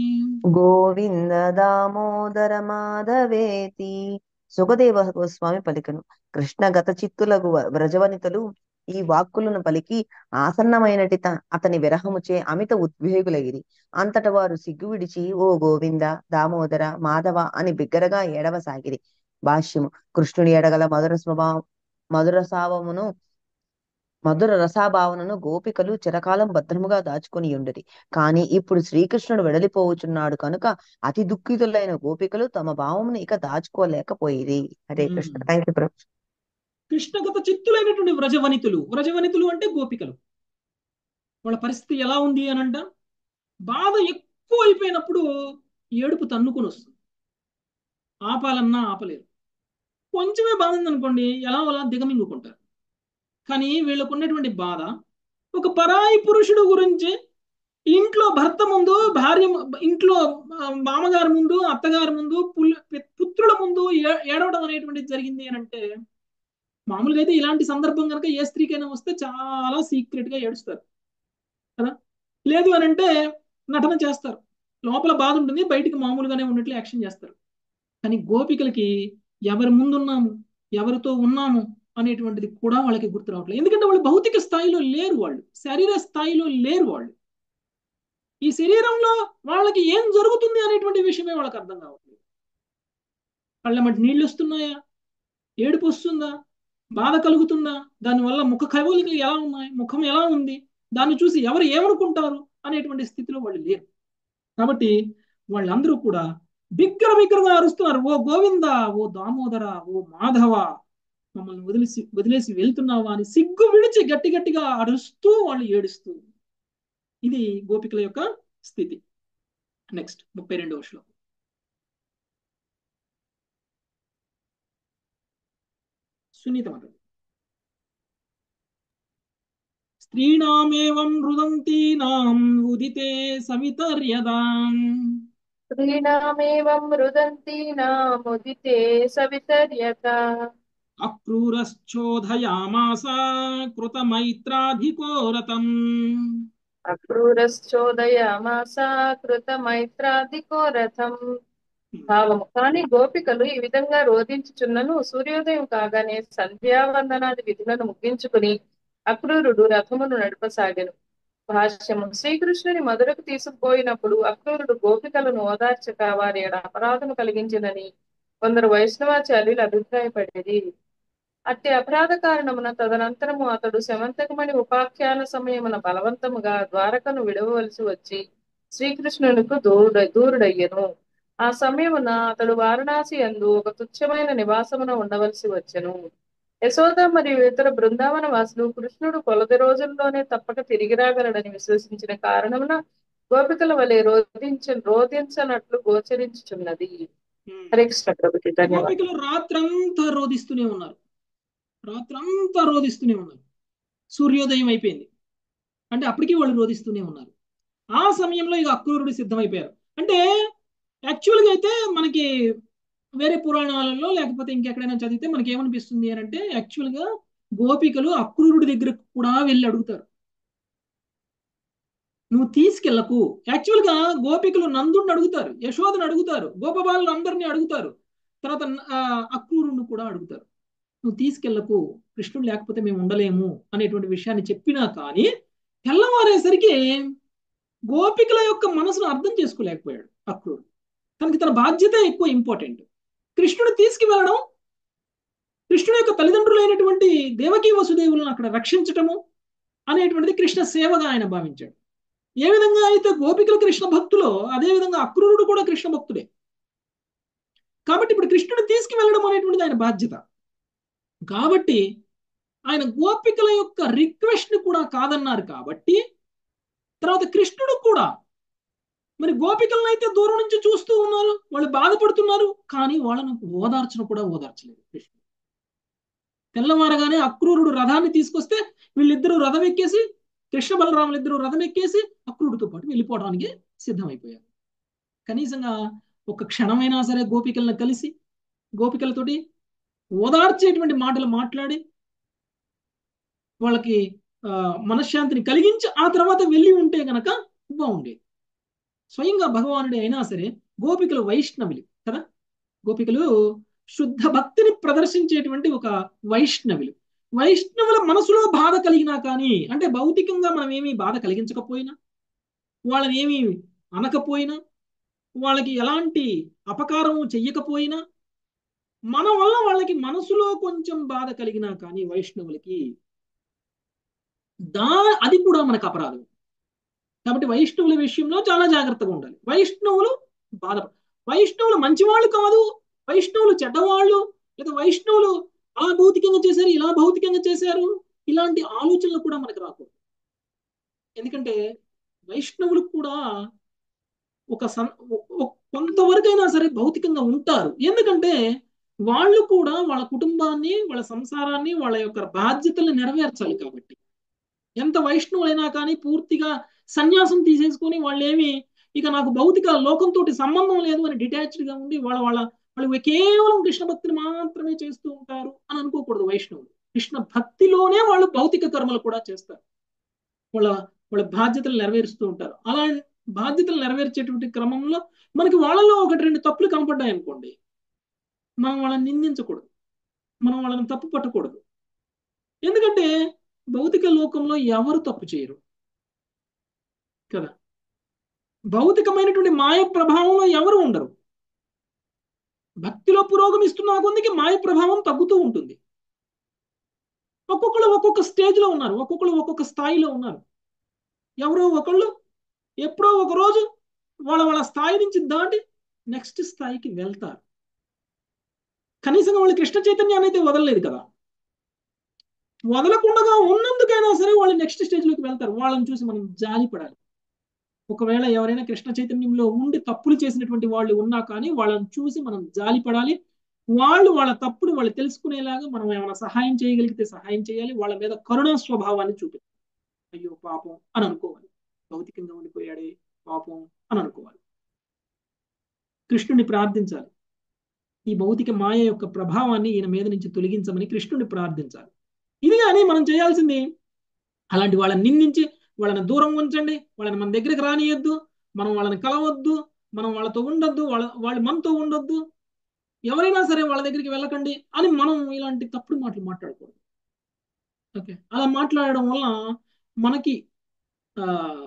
గోవింద దామోదర మాధవేతి సుఖదేవ గోస్వామి పలికను కృష్ణ గత చిత్తులకు వ్రజవనితలు ఈ వాక్కులను పలికి ఆసన్నమైనటి త- అతని విరహముచే అమిత ఉద్వేగులగిరి అంతట వారు సిగ్గు విడిచి ఓ గోవింద దామోదర మాధవ అని బిగ్గరగా ఏడవసాగిరి భాష్యము కృష్ణుని ఎడగల మధుర స్వభావ మధుర సావమును మధుర రసాభావనను గోపికలు చిరకాలం భద్రముగా దాచుకొని ఉండిరి కాని ఇప్పుడు శ్రీకృష్ణుడు వెడలిపోవుచున్నాడు కనుక అతి దుఃఖితులైన గోపికలు తమ భావమును ఇక దాచుకోలేకపోయిరి హరే కృష్ణ మ్మ్. థ్యాంక్ యూ ప్రభు కృష్ణగత చిత్తులైనటువంటి వ్రజవనితులు వ్రజవనితులు అంటే గోపికలు వాళ్ళ పరిస్థితి ఎలా ఉంది అని అంట బాధ ఎక్కువ అయిపోయినప్పుడు ఏడుపు తన్నుకొని వస్తుంది ఆపాలన్నా ఆపలేరు కొంచెమే బాధ ఉందనుకోండి ఎలా అలా దిగమింగుకుంటారు కానీ వీళ్ళకు ఉన్నటువంటి బాధ ఒక పరాయి పురుషుడు గురించి ఇంట్లో భర్త ముందు భార్య ము- ఇంట్లో ఆ, మామగారి ముందు అత్తగారి ముందు పుల్- పుత్రుల ముందు ఏ- ఏడవడం అనేటువంటిది జరిగింది అని అంటే మామూలుగా అయితే ఇలాంటి సందర్భం కనుక ఏ స్త్రీకైనా వస్తే చాలా సీక్రెట్ గా ఏడుస్తారు కదా లేదు అని అంటే నటన చేస్తారు లోపల బాధ ఉంటుంది బయటికి మామూలుగానే ఉన్నట్లు యాక్షన్ చేస్తారు కానీ గోపికలకి ఎవరి ముందున్నాము ఎవరితో ఉన్నాము అనేటువంటిది కూడా వాళ్ళకి గుర్తు రావట్లేదు ఎందుకంటే వాళ్ళు భౌతిక స్థాయిలో లేరు వాళ్ళు శరీర స్థాయిలో లేరు వాళ్ళు ఈ శరీరంలో వాళ్ళకి ఏం జరుగుతుంది అనేటువంటి విషయమే వాళ్ళకి అర్థం కావట్లేదు కళ్ళ మట్టి నీళ్ళు వస్తున్నాయా ఏడుపు వస్తుందా బాధ కలుగుతుందా దానివల్ల ముఖ కవలికలు ఎలా ఉన్నాయి ముఖం ఎలా ఉంది దాన్ని చూసి ఎవరు ఏమనుకుంటారు అనేటువంటి స్థితిలో వాళ్ళు లేరు కాబట్టి వాళ్ళందరూ కూడా బిగ్గర బిగ్గరగా అరుస్తున్నారు ఓ గోవింద ఓ దామోదర ఓ మాధవ మమ్మల్ని వదిలేసి వదిలేసి వెళ్తున్నావా అని సిగ్గు విడిచి గట్టి గట్టిగా అరుస్తూ వాళ్ళు ఏడుస్తూ ఇది గోపికల యొక్క స్థితి నెక్స్ట్ ముప్పై రెండవ శ్లోకం సునీత మాట్లాడు స్త్రీణామేవం రుదంతీనాం ఉదితే సవితర్యదాం స్త్రీణామేవం రుదంతీనాముదితే సవితర్యత అక్రూరశ్చోదయామాస కృతమైత్రాధికోరతం అక్రూరశ్చోదయామాస కృతమైత్రాదికో రథం భావము కానీ గోపికలు ఈ విధంగా రోధించుచున్నను సూర్యోదయం కాగానే సంధ్యావందనాది విధులను ముగించుకుని అక్రూరుడు రథమును నడపసాగెను భాష్యము శ్రీకృష్ణుని మధురకు తీసుకుపోయినప్పుడు అక్రూరుడు గోపికలను ఓదార్చక వారి ఎడ అపరాధము కలిగించినని కొందరు వైష్ణవాచార్యులు అభిప్రాయపడేది అట్టి అపరాధ కారణమున తదనంతరము అతడు శమంతకమణి ఉపాఖ్యాన సమయమున బలవంతముగా ద్వారకను విడవవలసి వచ్చి శ్రీకృష్ణునికి దూరుడ దూరుడయ్యను ఆ సమయమున అతడు వారణాసి యందు ఒక తుచ్చమైన నివాసమున ఉండవలసి వచ్చెను యశోద మరియు ఇతర బృందావన వాసులు కృష్ణుడు కొలది రోజుల్లోనే తప్పక తిరిగి రాగలడని విశ్వసించిన కారణమున గోపికల వలె రోధించ రోధించనట్లు గోచరించుచున్నది హరే కృష్ణ ప్రభుకి ధన్యవాదాలు గోపికలు రాత్రంతా రోధిస్తూనే ఉన్నారు రాత్రంతా రోధిస్తూనే ఉన్నారు సూర్యోదయం అయిపోయింది అంటే అప్పటికి వాళ్ళు రోధిస్తూనే ఉన్నారు ఆ సమయంలో ఇక అక్రూరుడు సిద్ధమైపోయారు అంటే యాక్చువల్గా అయితే మనకి వేరే పురాణాలలో లేకపోతే ఇంకెక్కడైనా చదివితే మనకి ఏమనిపిస్తుంది అని అంటే యాక్చువల్గా గోపికలు అక్రూరుడి దగ్గరకు కూడా వెళ్ళి అడుగుతారు నువ్వు తీసుకెళ్లకు యాక్చువల్గా గోపికలు నందుడిని అడుగుతారు యశోదను అడుగుతారు గోపబాలను అందరినీ అడుగుతారు తర్వాత ఆ, అక్రూరుణ్ణి కూడా అడుగుతారు నువ్వు తీసుకెళ్లకు కృష్ణుడు లేకపోతే మేము ఉండలేము అనేటువంటి విషయాన్ని చెప్పినా కానీ తెల్లవారేసరికి గోపికల యొక్క మనసును అర్థం చేసుకోలేకపోయాడు అక్రూరుడు తనకి తన బాధ్యత ఎక్కువ ఇంపార్టెంట్ కృష్ణుడు తీసుకువెళ్ళడం కృష్ణుడు యొక్క తల్లిదండ్రులైనటువంటి దేవకీ వసుదేవులను అక్కడ రక్షించటము అనేటువంటిది కృష్ణ సేవగా ఆయన భావించాడు ఏ విధంగా అయితే గోపికలు కృష్ణ భక్తులో అదే విధంగా అక్రూరుడు కూడా కృష్ణ భక్తుడే కాబట్టి ఇప్పుడు కృష్ణుడు తీసుకువెళ్ళడం అనేటువంటిది ఆయన బాధ్యత కాబట్టి ఆయన గోపికల యొక్క రిక్వెస్ట్ ని కూడా కాదన్నారు కాబట్టి తర్వాత కృష్ణుడు కూడా మరి గోపికలను అయితే దూరం నుంచి చూస్తూ ఉన్నారు వాళ్ళు బాధపడుతున్నారు కానీ వాళ్ళను ఓదార్చను కూడా ఓదార్చలేదు కృష్ణుడు తెల్లవారగానే అక్రూరుడు రథాన్ని తీసుకొస్తే వీళ్ళిద్దరూ రథం ఎక్కేసి కృష్ణ బలరాములు ఇద్దరు రథం ఎక్కేసి అక్రూరుడితో పాటు వెళ్ళిపోవడానికి సిద్ధమైపోయారు కనీసంగా ఒక క్షణమైనా సరే గోపికలను కలిసి గోపికలతోటి ఓదార్చేటువంటి మాటలు మాట్లాడి వాళ్ళకి ఆ, మనశ్శాంతిని కలిగించి ఆ తర్వాత వెళ్ళి ఉంటే గనక బాగుండేది స్వయంగా భగవానుడే అయినా సరే గోపికలు వైష్ణవులు కదా గోపికలు శుద్ధ భక్తిని ప్రదర్శించేటువంటి ఒక వైష్ణవులు వైష్ణవుల మనసులో బాధ కలిగినా కానీ అంటే భౌతికంగా మనం ఏమీ బాధ కలిగించకపోయినా వాళ్ళని ఏమీ అనకపోయినా వాళ్ళకి ఎలాంటి అపకారం చెయ్యకపోయినా మన వల్ల వాళ్ళకి మనసులో కొంచెం బాధ కలిగినా కానీ వైష్ణవులకి దా అది కూడా మనకు అపరాధం కాబట్టి వైష్ణవుల విషయంలో చాలా జాగ్రత్తగా ఉండాలి వైష్ణవులు బాధ వైష్ణవులు మంచివాళ్ళు కాదు వైష్ణవులు చెడ్డవాళ్ళు లేదా వైష్ణవులు అలా భౌతికంగా చేశారు ఇలా భౌతికంగా చేశారు ఇలాంటి ఆలోచనలు కూడా మనకు రాకూడదు ఎందుకంటే వైష్ణవులకు కూడా ఒక సన్ కొంతవరకైనా సరే భౌతికంగా ఉంటారు ఎందుకంటే వాళ్ళు కూడా వాళ్ళ కుటుంబాన్ని వాళ్ళ సంసారాన్ని వాళ్ళ యొక్క బాధ్యతలను నెరవేర్చాలి కాబట్టి ఎంత వైష్ణవులైనా కానీ పూర్తిగా సన్యాసం తీసేసుకొని వాళ్ళు ఏమి ఇక నాకు భౌతిక లోకంతో సంబంధం లేదు అని డిటాచ్డ్ గా ఉండి వాళ్ళ వాళ్ళ వాళ్ళు కేవలం కృష్ణ భక్తిని మాత్రమే చేస్తూ ఉంటారు అని అనుకోకూడదు వైష్ణవులు కృష్ణ భక్తిలోనే వాళ్ళు భౌతిక కర్మలు కూడా చేస్తారు వాళ్ళ వాళ్ళ బాధ్యతలు నెరవేరుస్తూ ఉంటారు అలా బాధ్యతలు నెరవేర్చేటువంటి క్రమంలో మనకి వాళ్ళలో ఒకటి రెండు తప్పులు కనపడ్డాయి అనుకోండి మనం వాళ్ళని నిందించకూడదు మనం వాళ్ళని తప్పు పట్టకూడదు ఎందుకంటే భౌతిక లోకంలో ఎవరు తప్పు చేయరు కదా భౌతికమైనటువంటి మాయ ప్రభావంలో ఎవరు ఉండరు భక్తిలో పురోగమిస్తున్న కొందికి మాయ ప్రభావం తగ్గుతూ ఉంటుంది ఒక్కొక్కరు ఒక్కొక్క స్టేజ్ లో ఉన్నారు ఒక్కొక్కరు ఒక్కొక్క స్థాయిలో ఉన్నారు ఎవరో ఒకళ్ళు ఎప్పుడో ఒక రోజు వాళ్ళ వాళ్ళ స్థాయి నుంచి దాటి నెక్స్ట్ స్థాయికి వెళ్తారు కనీసం వాళ్ళు కృష్ణ చైతన్యాన్ని అయితే వదలలేదు కదా వదలకుండా ఉన్నందుకైనా సరే వాళ్ళు నెక్స్ట్ స్టేజ్ లోకి వెళ్తారు వాళ్ళని చూసి మనం జాలి పడాలి ఒకవేళ ఎవరైనా కృష్ణ చైతన్యంలో ఉండి తప్పులు చేసినటువంటి వాళ్ళు ఉన్నా కానీ వాళ్ళని చూసి మనం జాలి పడాలి వాళ్ళు వాళ్ళ తప్పుని వాళ్ళు తెలుసుకునేలాగా మనం ఏమైనా సహాయం చేయగలిగితే సహాయం చేయాలి వాళ్ళ మీద కరుణా స్వభావాన్ని చూపించాలి అయ్యో పాపం అని అనుకోవాలి భౌతికంగా ఉండిపోయాడే పాపం అని అనుకోవాలి కృష్ణుని ప్రార్థించాలి ఈ భౌతిక మాయ యొక్క ప్రభావాన్ని ఈయన మీద నుంచి తొలగించమని కృష్ణుని ప్రార్థించాలి ఇది కానీ మనం చేయాల్సింది అలాంటి వాళ్ళని నిందించి వాళ్ళని దూరం ఉంచండి వాళ్ళని మన దగ్గరికి రానియద్దు మనం వాళ్ళని కలవద్దు మనం వాళ్ళతో ఉండొద్దు వాళ్ళ వాళ్ళు మనతో ఉండొద్దు ఎవరైనా సరే వాళ్ళ దగ్గరికి వెళ్ళకండి అని మనం ఇలాంటి తప్పుడు మాటలు మాట్లాడకూడదు ఓకే అలా మాట్లాడడం వల్ల మనకి ఆ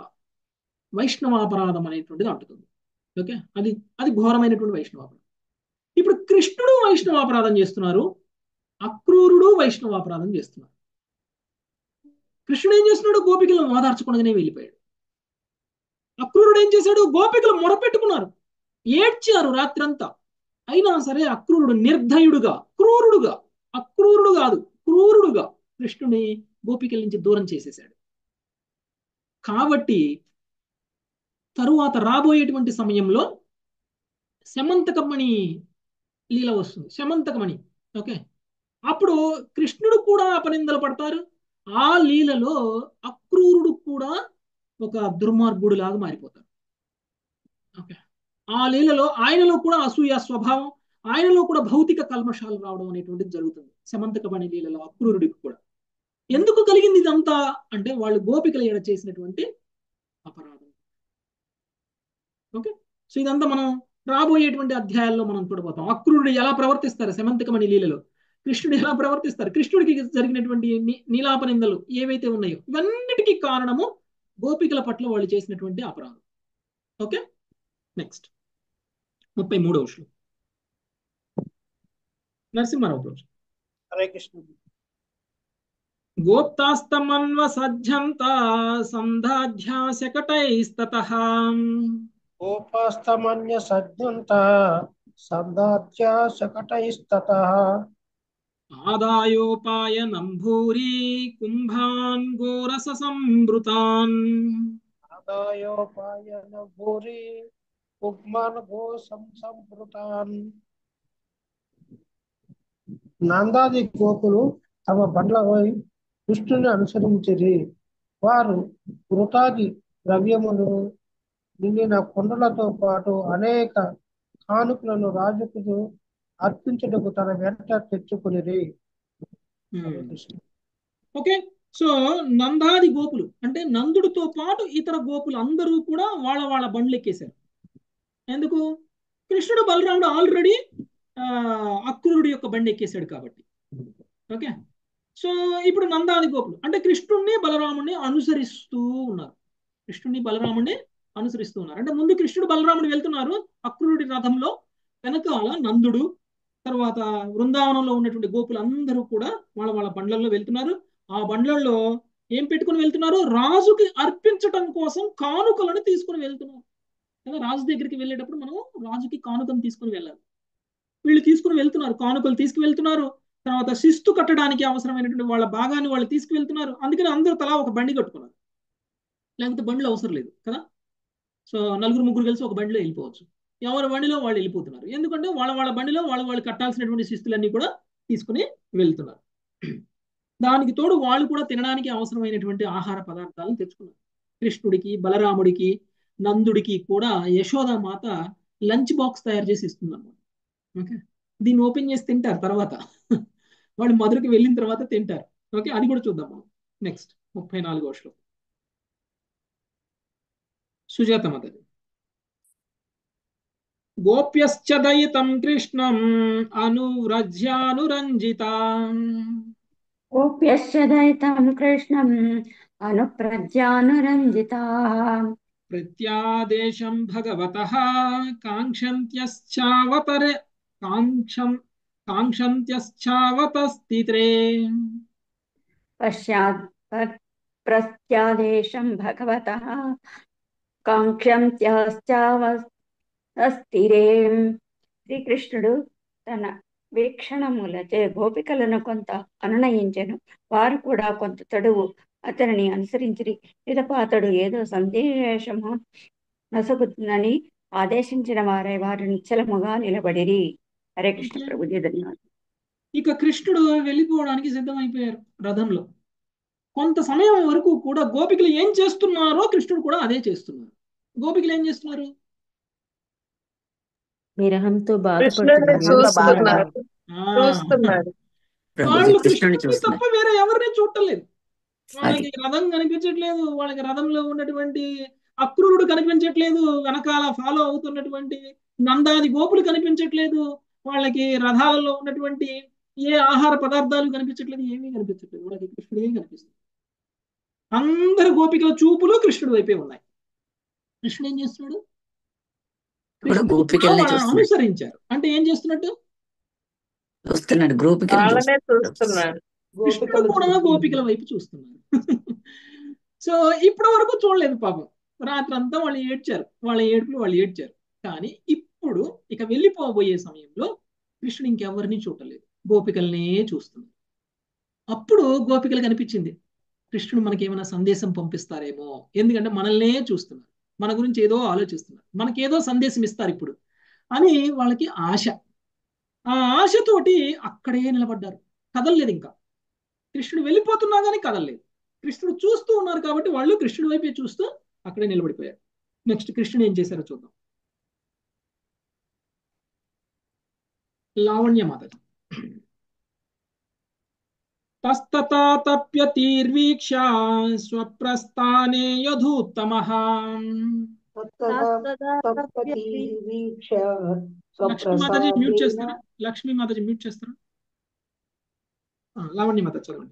వైష్ణవాపరాధం అనేటువంటిది అంటుతుంది ఓకే అది అది ఘోరమైనటువంటి వైష్ణవాపరాధం ఇప్పుడు కృష్ణుడు వైష్ణవాపరాధం చేస్తున్నారు అక్రూరుడు వైష్ణవాపరాధం చేస్తున్నారు కృష్ణుడు ఏం చేస్తున్నాడు గోపికలను ఓదార్చకుండానే వెళ్ళిపోయాడు అక్రూరుడు ఏం చేశాడు గోపికలు మొరపెట్టుకున్నారు ఏడ్చారు రాత్రంతా అయినా సరే అక్రూరుడు నిర్దయుడుగా క్రూరుడుగా అక్రూరుడు కాదు క్రూరుడుగా కృష్ణుని గోపికల నుంచి దూరం చేసేశాడు కాబట్టి తరువాత రాబోయేటువంటి సమయంలో శమంతకమణి లీల వస్తుంది శమంతకమణి ఓకే అప్పుడు కృష్ణుడు కూడా అపనిందలు పడతారు ఆ లీలలో అక్రూరుడు కూడా ఒక దుర్మార్గుడు లాగా మారిపోతారు ఓకే ఆ లీలలో ఆయనలో కూడా అసూయ స్వభావం ఆయనలో కూడా భౌతిక కల్మషాలు రావడం అనేటువంటిది జరుగుతుంది శమంతకమణి లీలలో అక్రూరుడికి కూడా ఎందుకు కలిగింది ఇదంతా అంటే వాళ్ళు గోపికల ఎడ చేసినటువంటి అపరాధం ఓకే సో ఇదంతా మనం రాబోయేటువంటి అధ్యాయాల్లో మనం చూడబోతాం అక్రూరుడు ఎలా ప్రవర్తిస్తారు శమంతకమణి లీలలో కృష్ణుడు ఎలా ప్రవర్తిస్తారు కృష్ణుడికి జరిగినటువంటి నీలాప నిందలు ఏవైతే ఉన్నాయో ఇవన్నిటికీ కారణము గోపికల పట్ల వాళ్ళు చేసినటువంటి అపరాధం ఓకే నెక్స్ట్ ముప్పై మూడవ శ్లోకం నరసింహారావు రోజు హరే కృష్ణ గోప్తాస్తమన్వ సజ్జంత సంధాధ్యాశకటైస్తత గోపాస్తమన్య సజ్జంత సందాధ్య శకటైస్తత ఆదాయోపాయనం భూరి కుంభాన్ గోరస సంభృతాన్ ఆదాయోపాయన భూరి ఉగ్మాన్ గో సంసంభృతాన్ నందాది గోపులు తమ బండ్లపై కృష్ణుని అనుసరించిరి వారు వృతాది ద్రవ్యములు నిండిన కొండలతో పాటు అనేక కానుకలను రాజుకు అర్పించుటకు తన వెంట తెచ్చుకునిరి హరే కృష్ణ ఓకే సో నందాది గోపులు అంటే నందుడితో పాటు ఇతర గోపులు అందరూ కూడా వాళ్ళ వాళ్ళ బండ్లు ఎక్కేశారు ఎందుకు కృష్ణుడు బలరాముడు ఆల్రెడీ అక్రూరుడి యొక్క బండి ఎక్కేశాడు కాబట్టి ఓకే సో ఇప్పుడు నందాది గోపులు అంటే కృష్ణుడిని బలరాముడిని అనుసరిస్తూ ఉన్నారు కృష్ణుడిని బలరాముడిని అనుసరిస్తూ ఉన్నారు అంటే ముందు కృష్ణుడు బలరాముడు వెళ్తున్నారు అక్రూరుడి రథంలో వెనకాల నందుడు తర్వాత బృందావనంలో ఉన్నటువంటి గోపులు అందరూ కూడా వాళ్ళ వాళ్ళ బండ్లలో వెళ్తున్నారు ఆ బండ్లలో ఏం పెట్టుకుని వెళ్తున్నారు రాజుకి అర్పించటం కోసం కానుకలను తీసుకుని వెళ్తున్నారు కదా రాజు దగ్గరికి వెళ్ళేటప్పుడు మనం రాజుకి కానుకను తీసుకుని వెళ్ళాలి వీళ్ళు తీసుకుని వెళ్తున్నారు కానుకలు తీసుకువెళ్తున్నారు తర్వాత శిస్తు కట్టడానికి అవసరమైనటువంటి వాళ్ళ భాగాన్ని వాళ్ళు తీసుకువెళ్తున్నారు అందుకని అందరూ తలా ఒక బండి కట్టుకున్నారు లేకపోతే బండ్లు అవసరం లేదు కదా సో నలుగురు ముగ్గురు కలిసి ఒక బండిలో వెళ్ళిపోవచ్చు ఎవరి బండిలో వాళ్ళు వెళ్ళిపోతున్నారు ఎందుకంటే వాళ్ళ వాళ్ళ బండిలో వాళ్ళు వాళ్ళు కట్టాల్సినటువంటి శిస్తులన్నీ కూడా తీసుకుని వెళ్తున్నారు దానికి తోడు వాళ్ళు కూడా తినడానికి అవసరమైనటువంటి ఆహార పదార్థాలను తెచ్చుకున్నారు కృష్ణుడికి బలరాముడికి నందుడికి కూడా యశోదామాత లంచ్ బాక్స్ తయారు చేసి ఇస్తుంది అనమాట ఓకే దీన్ని ఓపెన్ చేసి తింటారు తర్వాత వాళ్ళు మధురకి వెళ్ళిన తర్వాత తింటారు ఓకే అది కూడా చూద్దాం మనం నెక్స్ట్ ముప్పై నాలుగో శ్లోకం సుజాత మాతది గోప్యశ్చ దయితం కృష్ణం అనువ్రజ్యానురంజితా गोप्यश्च दयितं कृष्णम् अनुप्रज्ञानुरञ्जिताः ప్రత్యాదేశం భగవతః కాంక్షంత్యశ్చావతరే కాంక్షం కాంక్షంత్యశ్చావతస్థిత్రే पश्चात् प- प्रत्यादेशं भगवतः కాంక్షంత్యశ్చావస్థిరే శ్రీకృష్ణుడు తన వీక్షణములచే గోపికలను కొంత అనునయించెను వారు కూడా కొంత తడువు అతనిని అనుసరించిరి పిదప అతడు ఏదో సందేశము నసగుతుందని ఆదేశించిన వారై వారు నిశ్చలముగా నిలబడిరి హరే కృష్ణ ఓకే ప్రభుజీ ధన్యవాదాలు ఇక కృష్ణుడు వెళ్ళిపోవడానికి సిద్ధమైపోయారు రథంలో కొంత సమయం వరకు కూడా గోపికలు ఏం చేస్తున్నారో కృష్ణుడు కూడా అదే చేస్తున్నారు గోపికలు ఏం చేస్తున్నారు విరహంతో కృష్ణుడిని బాధపడుతున్నారు విరహంతో చూస్తున్నారు ఆ, చూస్తున్నారు బాధపడుతున్నారు వాళ్ళు ప్రభుజీ కృష్ణుని కృష్ణుడిని తప్ప చూస్తున్నారు వేరే ఎవరిని చూడటలేదు అది వాళ్ళకి రథం కనిపించట్లేదు వాళ్ళకి రథంలో ఉన్నటువంటి అక్రూరుడు కనిపించట్లేదు వెనకాల ఫాలో అవుతున్నటువంటి నందాది గోపులు కనిపించట్లేదు వాళ్ళకి రథాలలో ఉన్నటువంటి ఏ ఆహార పదార్థాలు కనిపించట్లేదు ఏమీ కనిపించట్లేదు వాళ్ళకి కృష్ణుడే కనిపిస్తుంది అందరు గోపికల చూపులు కృష్ణుడు వైపే ఉన్నాయి కృష్ణుడు ఏం చేస్తున్నాడు ఇప్పుడు కృష్ణుడు కూడా గోపికల్ని వాళ్ళని చూస్తున్నాడు అనుసరించారు అంటే ఏం చేస్తున్నట్టు చూస్తున్నాడు గోపికల్ని వాళ్ళనే చూస్తున్నాడు చూస్తున్నారు కృష్ణుడు గోపికలు కూడా చూస్తున్నారు గోపికల వైపు చూస్తున్నారు సో ఇప్పటి వరకు చూడలేదు పాపం రాత్రంతా వాళ్ళు ఏడ్చారు వాళ్ళ ఏడుపులు వాళ్ళు ఏడ్చారు కానీ ఇప్పుడు ఇక వెళ్ళిపోబోయే సమయంలో కృష్ణుడు ఇంకెవరిని చూడలేదు గోపికల్నే చూస్తున్నారు అప్పుడు గోపికలకు అనిపించింది కృష్ణుడు మనకి ఏమైనా సందేశం పంపిస్తారేమో ఎందుకంటే మనల్నే చూస్తున్నారు మన గురించి ఏదో ఆలోచిస్తున్నారు మనకి ఏదో సందేశం ఇస్తారు ఇప్పుడు అని వాళ్ళకి ఆశ ఆ ఆశతోటి అక్కడే నిలబడ్డారు కదలలేదు ఇంకా కృష్ణుడు వెళ్ళిపోతున్నా కానీ కదలలేదు కృష్ణుడు చూస్తూ ఉన్నారు కాబట్టి వాళ్ళు కృష్ణుడి వైపే చూస్తూ అక్కడే నిలబడిపోయారు నెక్స్ట్ కృష్ణుడు ఏం చేశారో చూద్దాం లావణ్యమాత తస్తతాతప్యతీర్వీక్ష స్వప్రస్థానే యధూత్తమః తప్పతీవీక్ష లక్ష్మీ మాతాజీ మ్యూట్ స్వప్రసాదేన చేస్తారా లక్ష్మీ మాతాజీ మ్యూట్ చేస్తారా ఆ, లావణ్య మాత చదవండి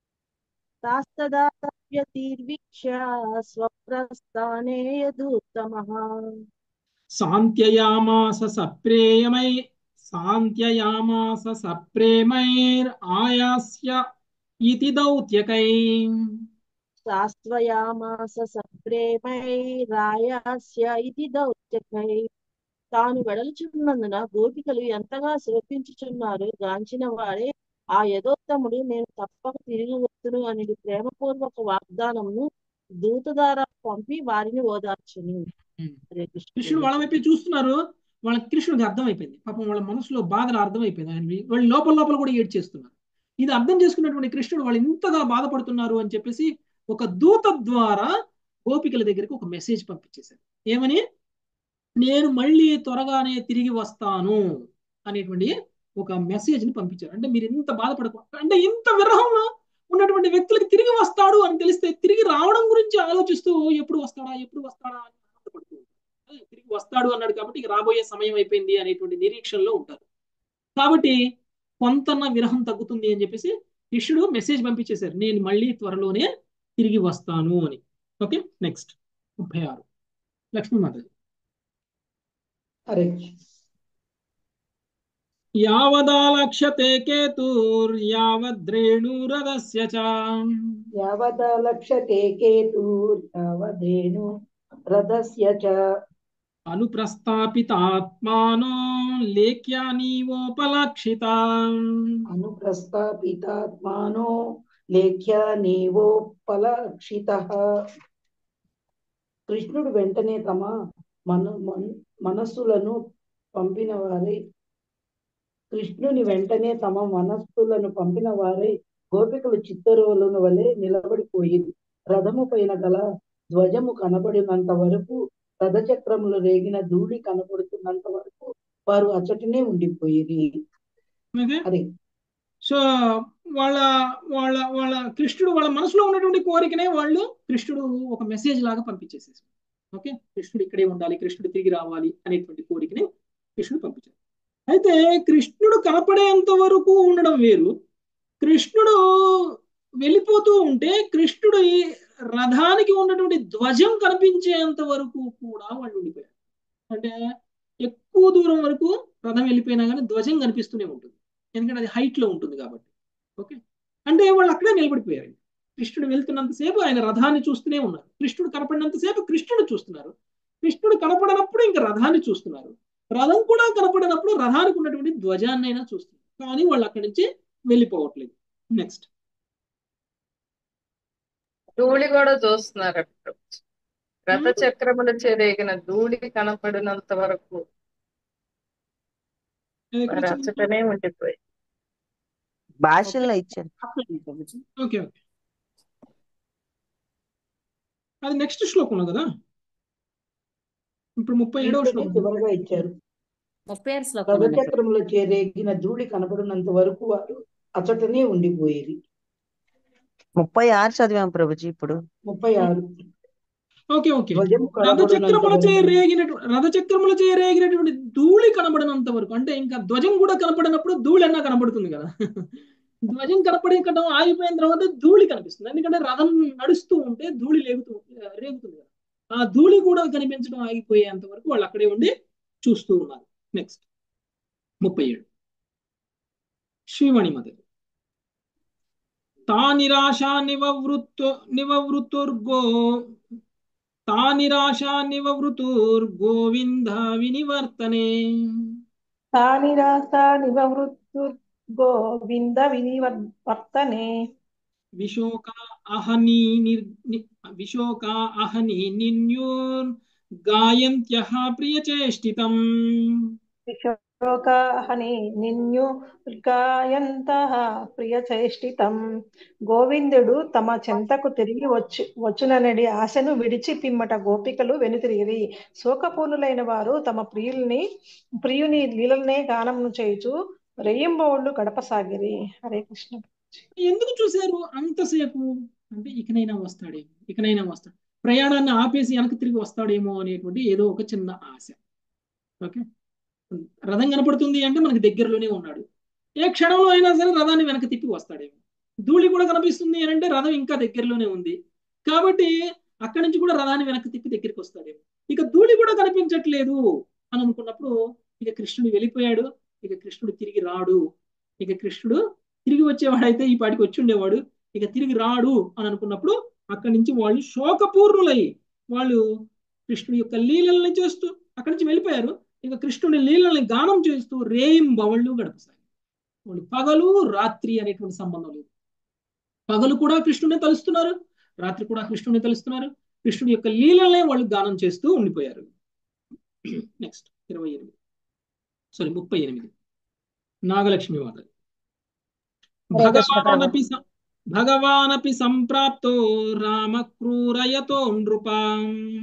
तास्तदातव्यतीर्वीक्ष्य स्वप्रस्थाने यदुत्तमः శాంత్యయామాస సప్రేయమై శాంత్యయామాస సప్రేమైర్ ఆయాస్య ఇతి దౌత్యకై శాస్త్వయామాస సప్రేమైరాయాస్య ఇది దౌత్యకై తాను వెడలుచున్నందున గోపికలు ఎంతగా శోకించుచున్నారు గాంచిన వారే ఆ యథోత్తముడు నేను తప్పక తిరిగి వస్తును అనేది ప్రేమపూర్వక వాగ్దానమును దూత ద్వారా పంపి వారిని ఓదార్చును హరే కృష్ణ కృష్ణుడు వాళ్ళ వైపు చూస్తున్నారు వాళ్ళ కృష్ణుడికి అర్థమైపోయింది పాపం వాళ్ళ మనసులో బాధలు అర్థమైపోయింది ఆయన వాళ్ళు లోపల లోపల కూడా ఏడ్ చేస్తున్నారు ఇది అర్థం చేసుకున్నటువంటి కృష్ణుడు వాళ్ళు ఇంతగా బాధపడుతున్నారు అని చెప్పేసి ఒక దూత ద్వారా గోపికల దగ్గరికి ఒక మెసేజ్ పంపించేశారు ఏమని నేను మళ్ళీ త్వరగానే తిరిగి వస్తాను అనేటువంటి ఒక మెసేజ్ ని పంపించారు అంటే మీరు ఇంత బాధపడకు అంటే ఇంత విరహంలో ఉన్నటువంటి వ్యక్తులకి తిరిగి వస్తాడు అని తెలిస్తే తిరిగి రావడం గురించి ఆలోచిస్తూ ఎప్పుడు వస్తాడా ఎప్పుడు వస్తాడా అని ఆనందపడుతూ ఉంటారు. తిరిగి వస్తాడు అన్నాడు కాబట్టి ఇక రాబోయే సమయం అయిపోయింది అనేటువంటి నిరీక్షణలో ఉంటారు కాబట్టి కొంతన్న విరహం తగ్గుతుంది అని చెప్పేసి కృష్ణుడు మెసేజ్ పంపించేశారు నేను మళ్ళీ త్వరలోనే తిరిగి వస్తాను అని ఓకే నెక్స్ట్ ముప్పై ఆరు లక్ష్మీమాత హరే యావదాలక్ష్యతే కేతుర్యావద్రేణురథస్య చ యావదలక్ష్యతే కేతుర్యావదేను రథస్య చ అనుప్రస్థాపితాత్మానో లేఖ్యానీవోపలక్షిత అనుప్రస్థాపితాత్మానో లేఖ్య నీవోపలక్షిత కృష్ణుడు వెంటనే తమ మన మన- మనస్సులను పంపిన వారై కృష్ణుని వెంటనే తమ మనస్సులను పంపిన వారై గోపికలు చిత్తరువులను వలె నిలబడిపోయింది రథము పైన గల ధ్వజము కనబడినంత వరకు రథచక్రములు రేగిన ధూళి కనబడుతున్నంత వరకు వారు అచ్చటనే ఉండిపోయేది ఓకే అదే సో వాళ్ళ వాళ్ళ వాళ్ళ కృష్ణుడు వాళ్ళ మనసులో ఉన్నటువంటి కోరికనే వాళ్ళు కృష్ణుడు ఒక మెసేజ్ లాగా పంపించేసేసారు ఓకే కృష్ణుడు ఇక్కడే ఉండాలి కృష్ణుడు తిరిగి రావాలి అనేటువంటి కోరికని కృష్ణుడు పంపించారు అయితే కృష్ణుడు కనపడేంత వరకు ఉండడం వేరు కృష్ణుడు వెళ్ళిపోతూ ఉంటే కృష్ణుడు ఈ రథానికి ఉన్నటువంటి ధ్వజం కనిపించేంత వరకు కూడా వాళ్ళు ఉండిపోయారు అంటే ఎక్కువ దూరం వరకు రథం వెళ్ళిపోయినా కానీ ధ్వజం కనిపిస్తూనే ఉంటుంది ఎందుకంటే అది హైట్ లో ఉంటుంది కాబట్టి ఓకే అంటే వాళ్ళు అక్కడే నిలబడిపోయారు కృష్ణుడు వెళ్తున్నంతసేపు ఆయన రథాన్ని చూస్తూనే ఉన్నారు కృష్ణుడు కనపడినంతసేపు కృష్ణుడు చూస్తున్నారు కృష్ణుడు కనపడనప్పుడు ఇంకా రథాన్ని చూస్తున్నారు రథం కూడా కనపడినప్పుడు రథానికి ఉన్నటువంటి ధ్వజాన్ని అయినా చూస్తున్నారు కానీ వాళ్ళు అక్కడి నుంచి వెళ్ళిపోవట్లేదు నెక్స్ట్ ధూళి కూడా చూస్తున్నారు అప్పుడు రథ చక్రముల చెరేగిన ధూళి కనపడినంత వరకు వారు అచ్చటనే ఉండిపోయి భాషల్లో ఇచ్చారు ఓకే ఓకే అది నెక్స్ట్ శ్లోకంలో కదా ఇప్పుడు ముప్పై ఏడవ దీంట్లోనే శ్లోకం చివరగా ఇచ్చారు ముప్పై ఆరు శ్లోకంలో రథచక్రముల చేరేగిన ధూళి కనపడినంత వరకు వారు అచ్చటనే ఉండిపోయేది ముప్పై ఆరు చదివాం ప్రభుజీ ఇప్పుడు ముప్పై ఆరు ఓకే ఓకే ధ్వజము రథ చక్రముల చే కనపడినంత రేగినటు రథ చక్రముల చే రేగినటువంటి ధూళి కనబడినంత వరకు అంటే ఇంకా ధ్వజం కూడా కనపడినప్పుడు ధూళి అన్నా కనబడుతుంది కదా ధ్వజం కనపడడం ఆగిపోయిన తర్వాత ధూళి కనిపిస్తుంది ఎందుకంటే రథం నడుస్తూ ఉంటే ధూళి లేగుతూ రేగుతుంది కదా ఆ ధూళి కూడా కనిపించడం ఆగిపోయేంత వరకు వాళ్ళు అక్కడే ఉండి చూస్తూ ఉన్నారు నెక్స్ట్ ముప్పై ఏడు శ్రీవాణి మద తా నిరాశ నివవృత్తో నివవృతుర్గో తా నిరాశ నివవృతుర్గోవింద వినివర్తనే తానిరాస నివృత్తుర్గోవింద వినివర్తనే విశోక అహని నిర్ ని- విశోక అహని నిన్యోర్ గాయంత్యః ప్రియచేష్టితం శోకాహని నిన్యు గాయంతః ప్రియచేష్టితం గోవిందుడు తమ చెంతకు తిరిగి వచ్చు వచ్చుననడి ఆశను విడిచి పిమ్మట గోపికలు వెనుతిరిగిరి శోకపూర్ణులైన వారు తమ ప్రియుల్ని ప్రియుని లీలనే గానమును చేయుచు రెయ్యింబౌళ్ళు గడపసాగిరి హరే కృష్ణ ఎందుకు చూశారు అంతసేపు అంటే ఇకనైనా వస్తాడేమో ఇకనైనా వస్తాడు ప్రయాణాన్ని ఆపేసి వెనక్కి తిరిగి వస్తాడేమో అనేటువంటి ఏదో ఒక చిన్న ఆశ ఓకే రథం కనపడుతుంది అంటే మనకి దగ్గరలోనే ఉన్నాడు ఏ క్షణంలో అయినా సరే రథాన్ని వెనక్కి తిప్పి వస్తాడేమో ధూళి కూడా కనిపిస్తుంది అని అంటే రథం ఇంకా దగ్గరలోనే ఉంది కాబట్టి అక్కడి నుంచి కూడా రథాన్ని వెనక్కి తిప్పి దగ్గరికి వస్తాడేమో ఇక ధూళి కూడా కనిపించట్లేదు అని అనుకున్నప్పుడు ఇక కృష్ణుడు వెళ్ళిపోయాడు ఇక కృష్ణుడు తిరిగి రాడు ఇక కృష్ణుడు తిరిగి వచ్చేవాడైతే ఈ పాటికి వచ్చి ఉండేవాడు ఇక తిరిగి రాడు అని అనుకున్నప్పుడు అక్కడి నుంచి వాళ్ళు శోకపూర్ణులై వాళ్ళు కృష్ణుడి యొక్క లీలల్ని చేస్తూ అక్కడి నుంచి వెళ్ళిపోయారు ఇక కృష్ణుడి లీలల్ని గానం చేస్తూ రేయింబవళ్ళు గడపసాగి వాళ్ళు పగలు రాత్రి అనేటువంటి సంబంధం లేదు పగలు కూడా కృష్ణుని తలుస్తున్నారు రాత్రి కూడా కృష్ణుని తలుస్తున్నారు కృష్ణుడి యొక్క లీలలనే వాళ్ళు గానం చేస్తూ ఉండిపోయారు నెక్స్ట్ ఇరవై ఎనిమిది సారీ ముప్పై ఎనిమిది నాగలక్ష్మి మాత భగవానపి సం- భగవానపి సంప్రాప్తో రామక్రూరయతో నృపాం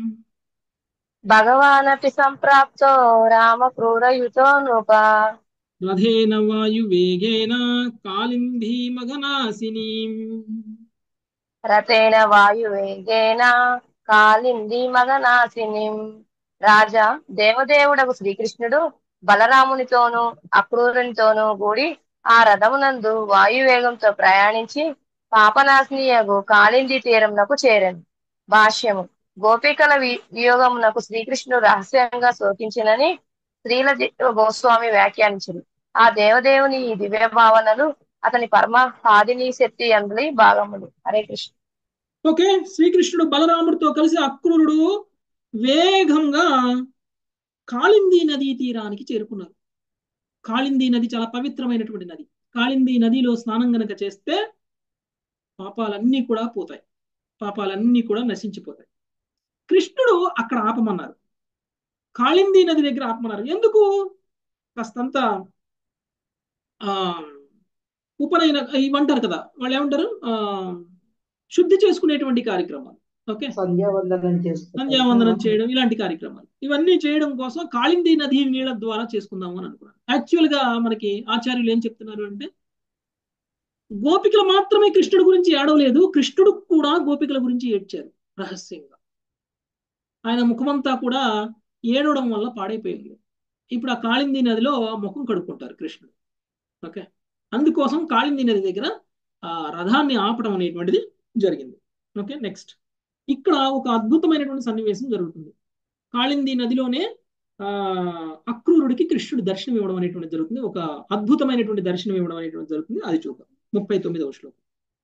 భగవానపి సంప్రాప్తో రామ క్రూరయుతో నృప రథేన వాయువేగేన కాళిందీ మగనాశినీం రథేన వాయువేగేన కాలింది మగనాశినిం రాజా దేవదేవుడకు శ్రీకృష్ణుడు బలరామునితోనూ అక్రూరునితోనూ కూడి ఆ రథమునందు వాయువేగంతో ప్రయాణించి పాపనాశినియగు కాళింది తీరమునకు చేరాను భాష్యము గోపికల వి- వియోగమునకు శ్రీకృష్ణుడు రహస్యంగా శోకించినని శ్రీల జి- గోస్వామి వ్యాఖ్యానించింది ఆ దేవదేవుని ఈ దివ్య భావనలు అతని పరమ పాదిని శక్తి అందులి భాగములు హరే కృష్ణ ఓకే శ్రీకృష్ణుడు బలరాముడితో కలిసి అక్రూరుడు వేగంగా కాళింది నదీ తీరానికి చేరుకున్నారు కాళింది నది చాలా పవిత్రమైనటువంటి నది కాళింది నదిలో స్నానం గనక చేస్తే పాపాలన్నీ కూడా పోతాయి పాపాలన్నీ కూడా నశించిపోతాయి కృష్ణుడు అక్కడ ఆపమన్నారు కాళింది నది దగ్గర ఆపమన్నారు ఎందుకు కాస్తంత ఆ ఉపనయన ఇవంటారు కదా వాళ్ళు ఏమంటారు ఆ శుద్ధి చేసుకునేటువంటి కార్యక్రమాలు ఓకే సంధ్యావందనం చేస్తారు సంధ్యావందనం చేయడం ఇలాంటి కార్యక్రమాలు ఇవన్నీ చేయడం కోసం కాళింది నది నీళ్ళ ద్వారా చేసుకుందాము అని అనుకున్నాను యాక్చువల్ గా మనకి ఆచార్యులు ఏం చెప్తున్నారు అంటే గోపికలు మాత్రమే కృష్ణుడి గురించి ఏడవలేదు కృష్ణుడు కూడా గోపికల గురించి ఏడ్చారు రహస్యంగా ఆయన ముఖమంతా కూడా ఏడవడం వల్ల పాడైపోయింది ఇప్పుడు ఆ కాళింది నదిలో ముఖం కడుక్కుంటారు కృష్ణుడు ఓకే అందుకోసం కాళింది నది దగ్గర ఆ రథాన్ని ఆపడం అనేటువంటిది జరిగింది ఓకే నెక్స్ట్ ఇక్కడ ఒక అద్భుతమైనటువంటి సన్నివేశం జరుగుతుంది కాళింది నదిలోనే ఆ అక్రూరుడికి కృష్ణుడు దర్శనం ఇవ్వడం అనేటువంటి జరుగుతుంది ఒక అద్భుతమైనటువంటి దర్శనం ఇవ్వడం అనేటువంటి జరుగుతుంది అది చూద్దాం ముప్పై తొమ్మిదవ శ్లోకం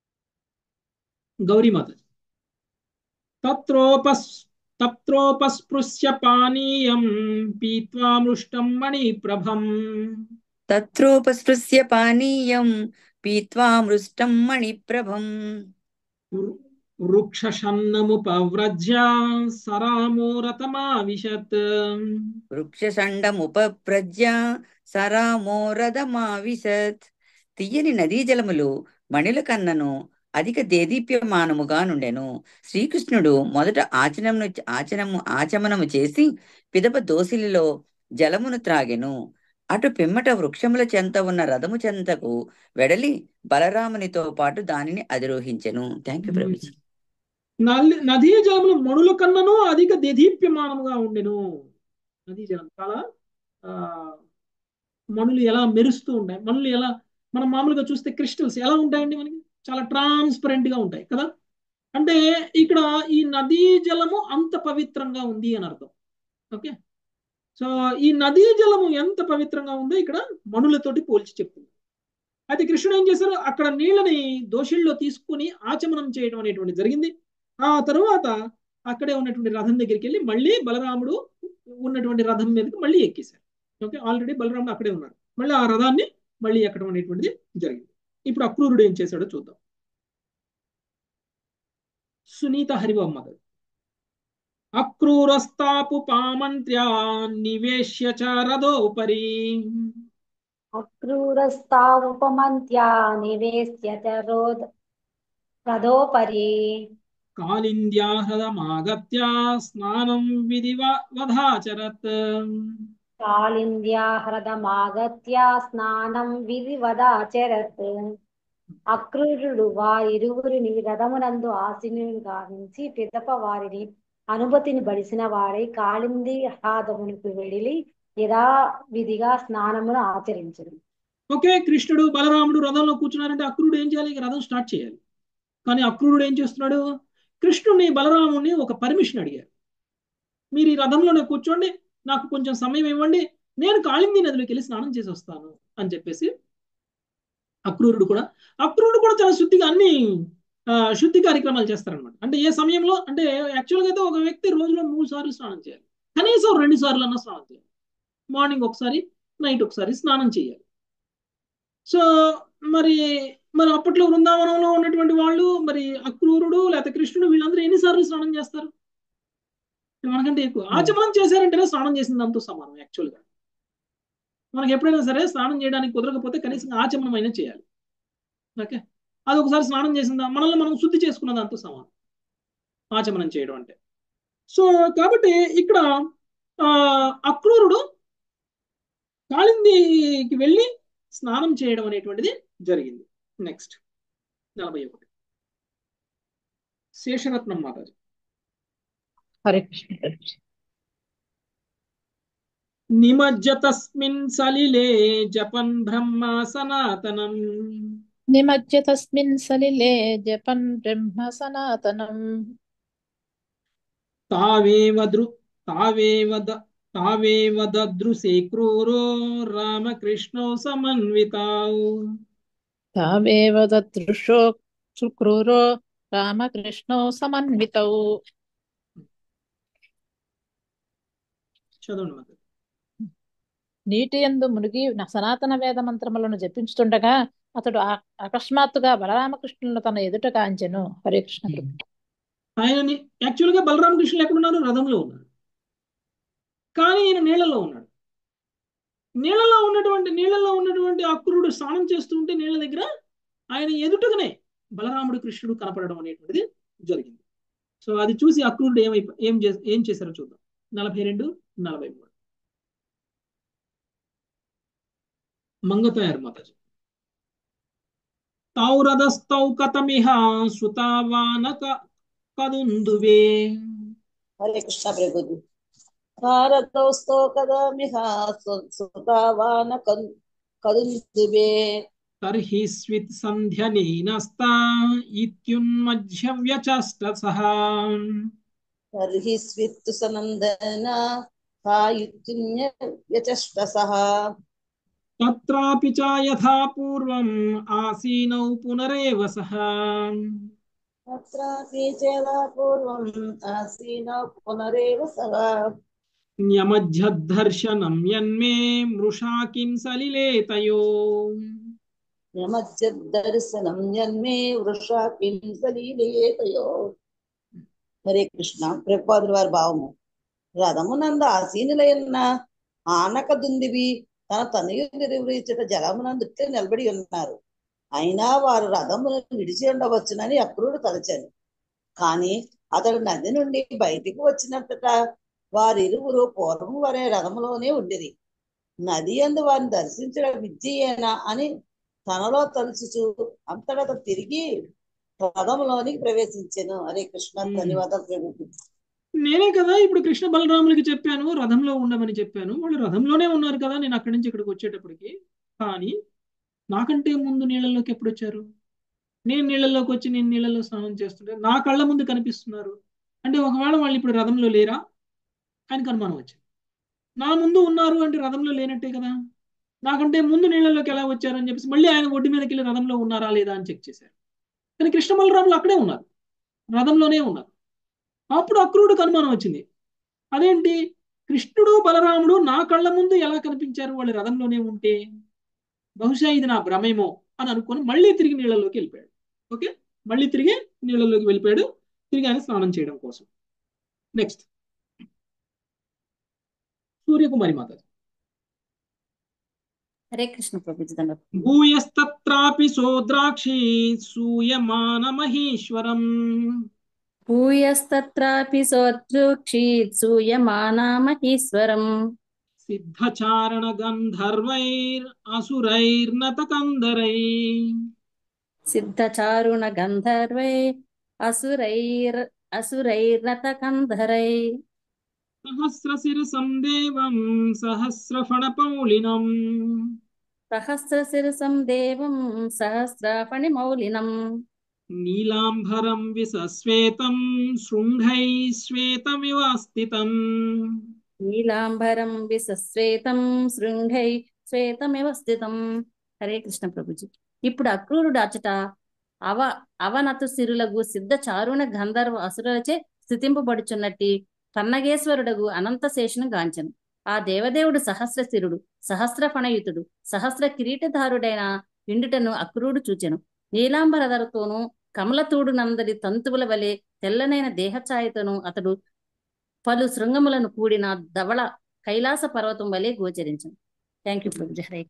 గౌరీమాత తత్రోపస్ తత్రోపస్పృశ్య పానీయం పీత్వా మృష్టం మణిప్రభం తత్రోపస్పృశ్య పానీయం పీత్వా మృష్టం మణిప్రభం వృక్షషన్నముపవ్రజ్య సరామోరతమావిశత్ వృక్షషండముపప్రజ్య సరామోరదమావిశత్ తీయని నదీ జలములు మణుల కన్నను అధిక దేదీప్యమానముగా నుండెను శ్రీకృష్ణుడు మొదట ఆచనమును ఆచనము ఆచమనము చేసి పిదప దోసిలిలో జలమును త్రాగెను అటు పిమ్మట వృక్షముల చెంత ఉన్న రథము చెంతకు వెడలి బలరామునితో పాటు దానిని అధిరోహించెను థ్యాంక్ యూ ప్రభుజీ నల్లి నదీ జలములు మణుల కన్నను అధిక దేదీప్యమానముగా ఉండెను నదీ జలం చాలా ఆ మణులు ఎలా మెరుస్తూ ఉంటాయి మణులు ఎలా మనం మామూలుగా చూస్తే క్రిస్టల్స్ ఎలా ఉంటాయండి మనకి చాలా ట్రాన్స్పరెంట్ గా ఉంటాయి కదా అంటే ఇక్కడ ఈ నదీ జలము అంత పవిత్రంగా ఉంది అని అర్థం ఓకే సో ఈ నదీ జలము ఎంత పవిత్రంగా ఉందో ఇక్కడ మణులతోటి పోల్చి చెప్తుంది అయితే కృష్ణుడు ఏం చేశారు అక్కడ నీళ్ళని దోషుల్లో తీసుకుని ఆచమనం చేయడం అనేటువంటి జరిగింది ఆ తరువాత అక్కడే ఉన్నటువంటి రథం దగ్గరికి వెళ్ళి మళ్ళీ బలరాముడు ఉన్నటువంటి రథం మీదకి మళ్ళీ ఎక్కేశారు ఓకే ఆల్రెడీ బలరాముడు అక్కడే ఉన్నారు మళ్ళీ ఆ రథాన్ని మళ్ళీ ఎక్కడం అనేటువంటిది జరిగింది ఇప్పుడు అక్రూరుడు ఏం చేశాడో చూద్దాం సునీత హరిబాబు గారు అక్రూరస్తాపు పామంత్ర్యా నివేశ్య చ రథోపరి అక్రూరస్తావుపమంత్యా నివేశ్య చ రోద్ రథోపరి కాళింద్యా హృదమాగత్య స్నానం విధివధాచరత్ కాళింద్యాహ్రదమాగత్య స్నానం విధివదాచరత్ అక్రూరుడు వారిరువురిని రథమునందు ఆశీనుని గావించి పిదప వారిని అనుమతిని బడిసిన వాడై కాళింది హ్రాదమునికి వెడిలి యథావిధిగా స్నానమును ఆచరించను ఓకే కృష్ణుడు బలరాముడు రథంలో కూర్చున్నారంటే అక్రూరుడు ఏం చేయాలి ఇక రథం స్టార్ట్ చేయాలి కానీ అక్రూరుడు ఏం చేస్తున్నాడు కృష్ణుడిని బలరాముని ఒక పర్మిషన్ అడిగారు మీరు ఈ రథంలోనే కూర్చోండి నాకు కొంచెం సమయం ఇవ్వండి నేను కాళింది నదిలోకి వెళ్ళి స్నానం చేసి వస్తాను అని చెప్పేసి అక్రూరుడు కూడా అక్రూరుడు కూడా చాలా శుద్ధిగా అన్ని ఆ, శుద్ధి కార్యక్రమాలు చేస్తారనమాట అంటే ఏ సమయంలో అంటే యాక్చువల్గా అయితే ఒక వ్యక్తి రోజులో మూడు సార్లు స్నానం చేయాలి కనీసం రెండు సార్లు అన్నా స్నానం చేయాలి మార్నింగ్ ఒకసారి నైట్ ఒకసారి స్నానం చేయాలి సో మరి మరి అప్పట్లో వృందావనంలో ఉన్నటువంటి వాళ్ళు మరి అక్రూరుడు లేకపోతే కృష్ణుడు వీళ్ళందరూ ఎన్నిసార్లు స్నానం చేస్తారు మనకంటే ఎక్కువ ఆచమనం చేశారంటేనే స్నానం చేసిన దాంతో సమానం యాక్చువల్గా మనకి ఎప్పుడైనా సరే స్నానం చేయడానికి కుదరకపోతే కనీసం ఆచమనం అయినా చేయాలి ఓకే అది ఒకసారి స్నానం చేసిందా మనల్ని మనం శుద్ధి చేసుకున్న దాంతో సమానం ఆచమనం చేయడం అంటే సో కాబట్టి ఇక్కడ ఆ అక్రూరుడు కాళిందికి వెళ్ళి స్నానం చేయడం అనేటువంటిది జరిగింది నెక్స్ట్ నలభై ఒకటి శేషరత్నం మాతాజీ హరే కృష్ణ ప్రభుజీ. నిమజ్జ తస్మిన్ సలిలే జపన్ బ్రహ్మ సనాతనం నిమజ్జ తస్మిన్ సలిలే జపన్ బ్రహ్మ సనాతనం తావేవ దృ తావేవ ద- తావేవ దదృశే క్రూరో రామకృష్ణో సమన్వితావు తావేవ దృశో సుక్రూరో రామకృష్ణో సమన్వితౌ చదవండి మాత నీటి యందు మునిగి న- సనాతన వేద మంత్రములను జపించుతుండగా అతడు ఆ- అకస్మాత్తుగా బలరామకృష్ణులను తన ఎదుట కాంచెను హరే కృష్ణ ప్రభు ఆయనని యాక్చువల్గా బలరామకృష్ణులు ఎక్కడున్నారు రథంలో ఉన్నారు కానీ ఈయన నీళ్ళలో ఉన్నాడు నీళ్ళలో ఉన్నటువంటి నీళ్ళలో ఉన్నటువంటి అక్రూరుడు స్నానం చేస్తుంటే నీళ్ళ దగ్గర ఆయన ఎదుటగానే బలరాముడు కృష్ణుడు కనపడడం అనేటువంటిది జరిగింది సో అది చూసి అక్రూరుడు ఏమైపో ఏం చే ఏం చేశారో చూద్దాం నలభై రెండు నలభై మూడు మంగతాయారు మాతాజీ తౌరదస్తౌ కథమిహ సుతావానక కదుందువే హరే కృష్ణ ప్రభుజీ భారతోస్తో కదామిహ సుతావాన కదుందుబే తర్హి స్విత్ సంధ్యనేనస్తా ఇత్యున్మధ్య వ్యచష్టసః తర్హి స్విత్తు సనందన సాయుత్యున్య వ్యచష్టసః తత్రాపి చ యథా పూర్వం ఆసీనౌ పునరేవ సహ తత్రాపి చేదా పూర్వం ఆసీన పునరేవ సహ న్యమధ్యదర్శనం యన్మే మృషా కిం సలిలేతయో యమధ్య దర్శనం జన్మే వృషా కిం సలీలేతయో హరే కృష్ణ ప్రభుపాదుల వారి భావము రథమునందు ఆసీనులైన ఆనక దుందివి తన తనయుడిచ్చట జలమునందు ఇట్లే నిలబడి ఉన్నారు అయినా వారు రథమును విడిచి ఉండవచ్చునని అక్రూరుడు తలచాను కానీ అతడు నది నుండి బయటికి వచ్చినట్టుట వారిరువురు పూర్వం వరే రథములోనే ఉండేది నది అందు వారిని దర్శించడం విద్యేనా అని తనలో తలుచుచు అంతటా అతడు తిరిగి రథంలోనికి ప్రవేశించాను హరే కృష్ణ ధన్యవాదాలు ప్రభుజీ నేనే కదా ఇప్పుడు కృష్ణ బలరాములకి చెప్పాను రథంలో ఉండమని చెప్పాను వాళ్ళు రథంలోనే ఉన్నారు కదా నేను అక్కడి నుంచి ఇక్కడికి వచ్చేటప్పటికి కానీ నాకంటే ముందు నీళ్ళలోకి ఎప్పుడు వచ్చారు నేను నీళ్ళలోకి వచ్చి నేను నీళ్ళలో స్నానం చేస్తుంటే నా కళ్ళ ముందు కనిపిస్తున్నారు అంటే ఒకవేళ వాళ్ళు ఇప్పుడు రథంలో లేరా ఆయనకు అనుమానం వచ్చింది నా ముందు ఉన్నారు అంటే రథంలో లేనట్టే కదా నాకంటే ముందు నీళ్ళలోకి ఎలా వచ్చారని చెప్పేసి మళ్ళీ ఆయన ఒడ్డు మీదకి వెళ్ళి రథంలో ఉన్నారా లేదా అని చెక్ చేశారు కానీ కృష్ణ బలరాములు అక్కడే ఉన్నారు రథంలోనే ఉన్నారు అప్పుడు అక్రూరుడికి అనుమానం వచ్చింది అదేంటి కృష్ణుడు బలరాముడు నా కళ్ళ ముందు ఎలా కనిపించారు వాళ్ళు రథంలోనే ఉంటే బహుశా ఇది నా భ్రమేమో అని అనుకొని మళ్ళీ తిరిగి నీళ్ళలోకి వెళ్ళిపోయాడు ఓకే మళ్ళీ తిరిగి నీళ్ళలోకి వెళ్ళిపోయాడు తిరిగి ఆయన స్నానం చేయడం కోసం నెక్స్ట్ సూర్యకుమారి మాత హరే కృష్ణ ప్రభుజీ దండ భూయస్తత్రాపి సోద్రాక్షి సూయమాన మహేశ్వరం భూయస్తత్రాపి సోదృక్షీత్ సూయమానా మహీశ్వరం సిద్ధచారణ గంధర్వైర్ అసురైర్నత కందరై సిద్ధచారుణ గంధర్వై అసురైర్ అసురైర్నత కంధరై సహస్రశిరసం దేవం సహస్రఫణపౌళినం సహస్రశిరసం దేవం సహస్రాఫణి మౌలినం నీలాంబరం విసశ్వేతం శృంగై శ్వేతమివ స్థితం నీలాంబరం విసశ్వేతం శృంగై శ్వేతమివ స్థితం హరే కృష్ణ ప్రభుజీ ఇప్పుడు అక్రూరుడు అచట అవ అవనతు సిరులగు సిద్ధ చారుణ గంధర్వ అసురులచే స్థుతింపబడుచున్నట్టి కన్నగేశ్వరుడగు అనంతశేషును గాంచెను ఆ దేవదేవుడు సహస్ర శిరుడు సహస్ర ఫణయుతుడు సహస్ర కిరీటధారుడైన ఇండుటను అక్రూరుడు చూచెను నీలాంబరధరతోనూ కమలతూడు నందలి తంతువుల వలె తెల్లనైన దేహఛాయతోనూ అతడు పలు శృంగములను కూడిన ధవళ కైలాస పర్వతం వలె గోచరించను థ్యాంక్ యూ ప్రభుజీ హరే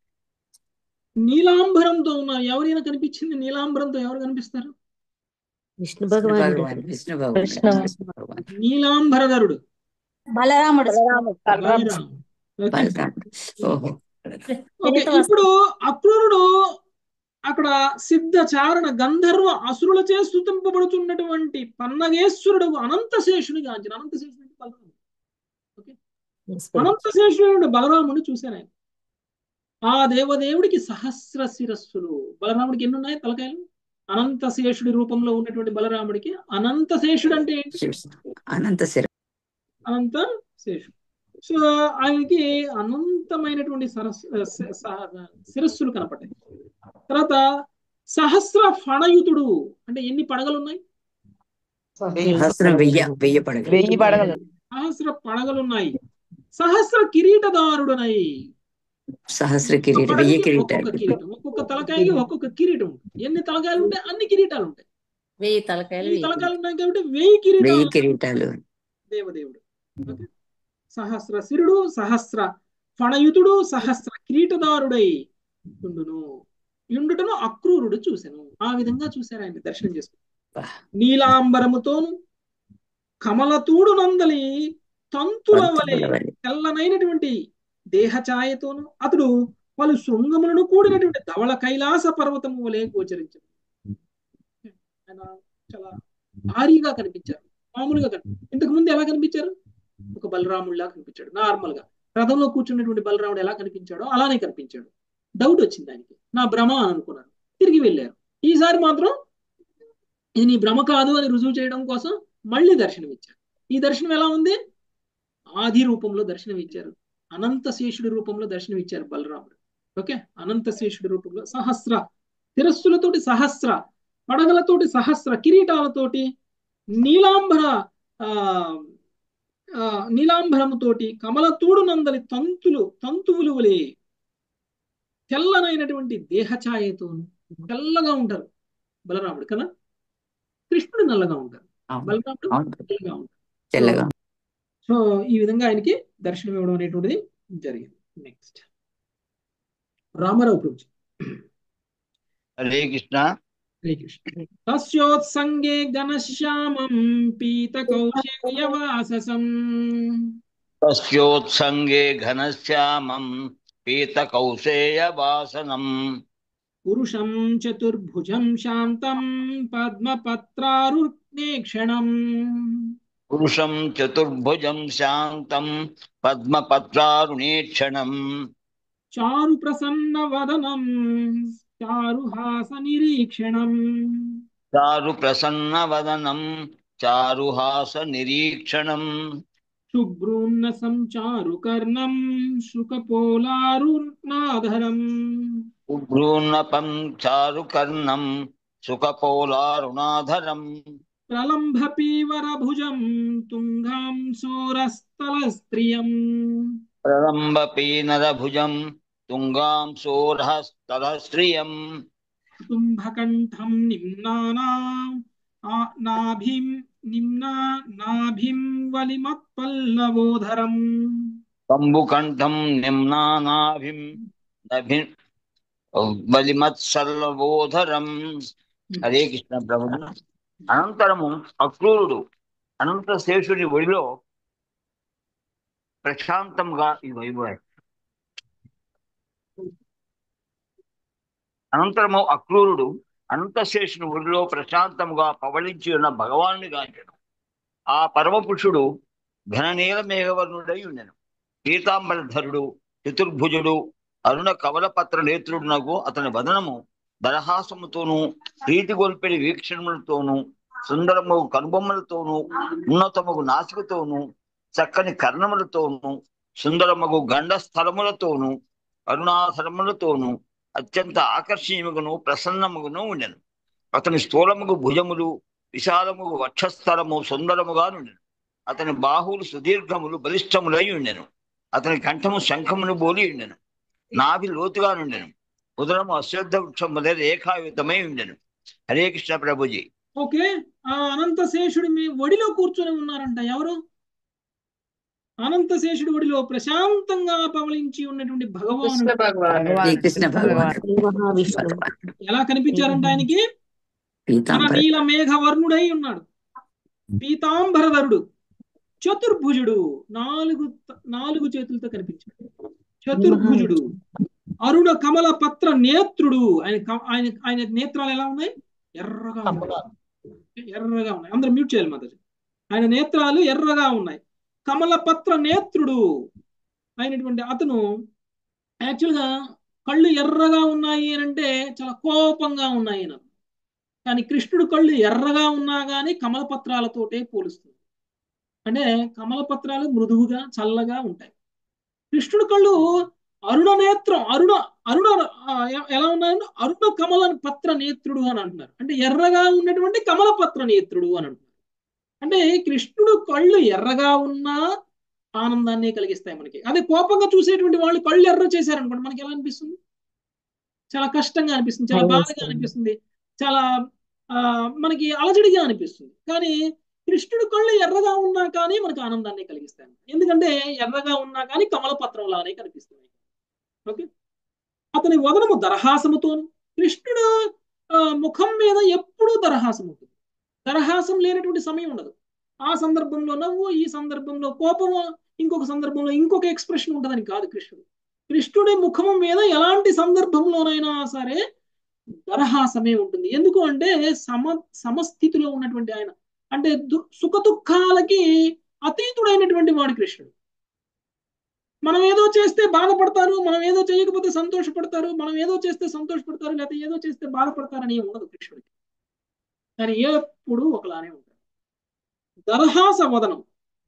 నీలాంబరంతో ఉన్నారు ఎవరైనా కనిపించింది నీలాంబరంతో ఎవరు కనిపిస్తారు విష్ణు విష్ణు భగవాన్ విష్ణు భగవాన్ కృష్ణ విష్ణు భగవాన్ నీలాంబరధరుడు బలరాముడు బలరాం. ఓకే. బలరాముడు ఓహో ఓకే ఇప్పుడు అక్రూరుడు అక్కడ సిద్ధచారణ గంధర్వ అసురులచే స్తుతింపబడుతున్నటువంటి పన్నగేశ్వరుడు అనంతశేషుని గాంచిన అనంతశేషుడు అంటే బలరాముడు ఓకే అనంతశేషుడు బలరాముడిని చూశాను ఆయన ఆ దేవదేవుడికి సహస్ర శిరస్సులు బలరాముడికి ఎన్ని ఉన్నాయి తలకాయలు అనంతశేషుడి రూపంలో ఉన్నటువంటి బలరాముడికి అనంతశేషుడు అంటే ఏంటి అనంత శిర అనంత శేషుడు సో ఆయనకి అనంతమైనటువంటి సరస్సు స- స- శిరస్సులు కనపడ్డాయి తర్వాత సహస్ర ఫణయుతుడు అంటే ఎన్ని పడగలు ఉన్నాయి సహస్రం వెయ్యి వెయ్యి పడగలు వెయ్యి పడగలు సహస్ర పడగలు ఉన్నాయి సహస్ర కిరీటదారుడునై సహస్ర కిరీట వెయ్యి ఒక్కొక్క కిరీటాలు కిరీటం ఒక్కొక్క తలకాయకి ఒక్కొక్క కిరీటం ఉంటుంది ఎన్ని తలకాయలు ఉంటాయి అన్ని కిరీటాలు ఉంటాయి వెయ్యి తలకాయలు వెయ్యి వెయ్యి తలకాయలు ఉన్నాయి కాబట్టి వెయ్యి కిరీటాలు వెయ్యి ఉన్నాయి. కిరీటాలు దేవదేవుడు ఓకే సహస్ర శిరుడు సహస్ర ఫణయుతుడు సహస్ర కిరీటదారుడై ఉండును యుండుటను అక్రూరుడు చూసెను ఆ విధంగా చూశారు ఆయన దర్శనం చేసుకుని నీలాంబరముతోను కమలతూడు నందలి తంతుల వలె పంతుల వలె. తెల్లనైనటువంటి దేహ ఛాయతోను అతడు పలు శృంగములను కూడినటువంటి ధవళ కైలాస పర్వతము వలె గోచరించాడు ఆయన చాలా భారీగా కనిపించారు మామూలుగా కనిపి ఇంతకు ముందు ఎలా కనిపించారు ఒక బలరాముడిలా కనిపించాడు నార్మల్ గా రథంలో కూర్చున్నటువంటి బలరాముడు ఎలా కనిపించాడో అలానే కనిపించాడు డౌట్ వచ్చింది ఆయనకి నా భ్రమ అని అనుకున్నారు తిరిగి వెళ్ళారు ఈసారి మాత్రం ఇది నీ భ్రమ కాదు అని రుజువు చేయడం కోసం మళ్ళీ దర్శనం ఇచ్చారు ఈ దర్శనం ఎలా ఉంది ఆది రూపంలో దర్శనం ఇచ్చారు అనంత శేషుడి రూపంలో దర్శనం ఇచ్చారు బలరాముడు ఓకే అనంత శేషుడి రూపంలో సహస్ర శిరస్సులతోటి సహస్ర పడగలతోటి సహస్ర కిరీటాలతోటి నీలాంబర ఆ ఆ, నీలాంబరముతోటి కమలతూడు నందలి తంతులు తంతువులు వలె తెల్లనైనటువంటి దేహఛాయతో తెల్లగా ఉంటారు బలరాముడు కదా కృష్ణుడు నల్లగా ఉంటారు అవును. బలరాముడు అవును. తెల్లగా ఉంటారు తెల్లగా సో ఈ విధంగా ఆయనకి దర్శనం ఇవ్వడం అనేటువంటిది జరిగింది నెక్స్ట్ రామారావు ప్రభుజీ హరే కృష్ణ హరే కృష్ణ తస్యోత్సంగే ఘనశ్యామం పీత కౌశేయవాససం తస్యోత్సంగే ఘనశ్యామం పీత కౌశేయ వాసనం పురుషం చతుర్భుజం శాంతం పద్మపత్రారుణేక్షణం పురుషం చతుర్భుజం శాంతం పద్మపత్రారుణీక్షణం చారు ప్రసన్న వదనం చారుహాస నిరీక్షణం చారు ప్రసన్న వదనం చారుహాస నిరీక్షణం శుభ్రూన్నసం చారు కర్ణం శుకపోలారునాధరం ఉభ్రూన్నపం చారు కర్ణం సుఖపోలారుణాధరం ప్రలంభ పీవర భుజం తుంగాం సోరస్థల స్త్రియం ప్రలంబ పీనరభుజం తుంగాం సోరహస్తల శ్రియం కుంభకంఠం నిమ్నానాం ఆ- నాభిం నిమ్నా నాభిం వలిమత్పల్లవోధరం కంబుకంఠం నిమ్నానాభిం నభి బలిమత్సల్లవోధరం హరే కృష్ణ ప్రభు అనంతరము అక్రూరుడు అనంత శేషుడి ఒడిలో ప్రశాంతంగా ఇదిగో ఇదిగో. అనంతరము అక్రూరుడు అనంతశేషుని ఒడిలో ప్రశాంతంగా పవళించి ఉన్న భగవానుని గాంచెను ఆ పరమపురుషుడు ఘననీల మేఘవర్ణుడై ఉండెను పీతాంబరధరుడు చతుర్భుజుడు అరుణ కవలపత్ర నేత్రుడునకు అతని వదనము దరహాసముతోనూ ప్రీతి గొల్పెడి వీక్షణములతోనూ సుందరము కనుబొమ్మలతోనూ ఉన్నతముగు నాసికతోనూ చక్కని కర్ణములతోనూ సుందరమగు గండ స్థలములతోనూ అరుణాధరములతోనూ అత్యంత ఆకర్షణీయముగును ప్రసన్నముగును ఉండెను అతని స్థూలముగు భుజములు విశాలముగు వక్షస్థలము సుందరముగా నుండెను అతని బాహువులు సుదీర్ఘములు బలిష్టములై ఉండెను అతని కంఠము శంఖమును బోలి ఉండెను నాభి లోతుగా నుండెను ఉదరము అశ్వద్ధ వృక్షం వలె రేఖాయుతమై ఉండెను హరే కృష్ణ ప్రభుజీ ఓకే ఆ అనంత శేషుడి మీ ఒడిలో కూర్చొని ఉన్నారంట ఎవరు అనంత శేషుడి ఒడిలో ప్రశాంతంగా పవలించి ఉన్నటువంటి కృష్ణ భగవానుడు భగవానుడు శ్రీకృష్ణ భగవాన్ శ్రీ మహావిష్ణువు ఎలా కనిపించారంట ఆయనకి మన పీతాంబర నీల మేఘ వర్ణుడై ఉన్నాడు పీతాంబరధరుడు చతుర్భుజుడు నాలుగు నాలుగు చేతులతో కనిపించాడు చతుర్భుజుడు అరుణ కమల పత్ర నేత్రుడు ఆయన క- ఆయన ఆయన నేత్రాలు ఎలా ఉన్నాయి ఎర్రగా ఉన్నాయి ఎర్రగా ఉన్నాయి అందరూ మ్యూట్ చేయాలి మాతాజీ ఆయన నేత్రాలు ఎర్రగా ఉన్నాయి కమల పత్ర నేత్రుడు అయినటువంటి అతను యాక్చువల్గా కళ్ళు ఎర్రగా ఉన్నాయి అని అంటే చాలా కోపంగా ఉన్నాయి అని అర్థం. కానీ కృష్ణుడు కళ్ళు ఎర్రగా ఉన్నా కానీ కమల పత్రాలతోటే పోలుస్తుంది అంటే కమల పత్రాలు మృదువుగా చల్లగా ఉంటాయి కృష్ణుడు కళ్ళు అరుణ నేత్రం అరుణ అరుణ ఆ, ఎ- ఎలా ఉన్నాయంటే అరుణ కమల పత్ర నేత్రుడు అని అంటున్నారు అంటే ఎర్రగా ఉన్నటువంటి కమల పత్ర నేత్రుడు అని అంటున్నారు అంటే కృష్ణుడు కళ్ళు ఎర్రగా ఉన్నా ఆనందాన్ని కలిగిస్తాయి మనకి అదే కోపంగా చూసేటువంటి వాళ్ళు కళ్ళు ఎర్ర చేశారనుకోండి మనకి ఎలా అనిపిస్తుంది చాలా కష్టంగా అనిపిస్తుంది చాలా బాధగా అనిపిస్తుంది చాలా ఆ, మనకి అలజడిగా అనిపిస్తుంది కానీ కృష్ణుడు కళ్ళు ఎర్రగా ఉన్నా కానీ మనకు ఆనందాన్ని కలిగిస్తాయి ఎందుకంటే ఎర్రగా ఉన్నా కానీ కమల పత్రం లానే కనిపిస్తున్నాయి ఓకే అతని వదనము దరహాసముతోను కృష్ణుడు ఆ, ముఖం మీద ఎప్పుడూ దరహాసం ఉంటుంది దరహాసం లేనటువంటి సమయం ఉండదు ఆ సందర్భంలో నవ్వు ఈ సందర్భంలో కోపము ఇంకొక సందర్భంలో ఇంకొక ఎక్స్ప్రెషన్ ఉంటుందని కాదు కృష్ణుడు కృష్ణుడి ముఖము మీద ఎలాంటి సందర్భంలోనైనా సరే దరహాసమే ఉంటుంది ఎందుకు అంటే సమ సమస్థితిలో ఉన్నటువంటి ఆయన అంటే దు- సుఖ దుఃఖాలకి అతీతుడైనటువంటి వాడు కృష్ణుడు మనం ఏదో చేస్తే బాధపడతారు మనం ఏదో చేయకపోతే సంతోషపడతారు మనం ఏదో చేస్తే సంతోషపడతారు లేకపోతే ఏదో చేస్తే బాధపడతారని ఏం ఉండదు కృష్ణుడికి కానీ ఎప్పుడు ఒకలానే ఉంటాడు దరహాస వదనం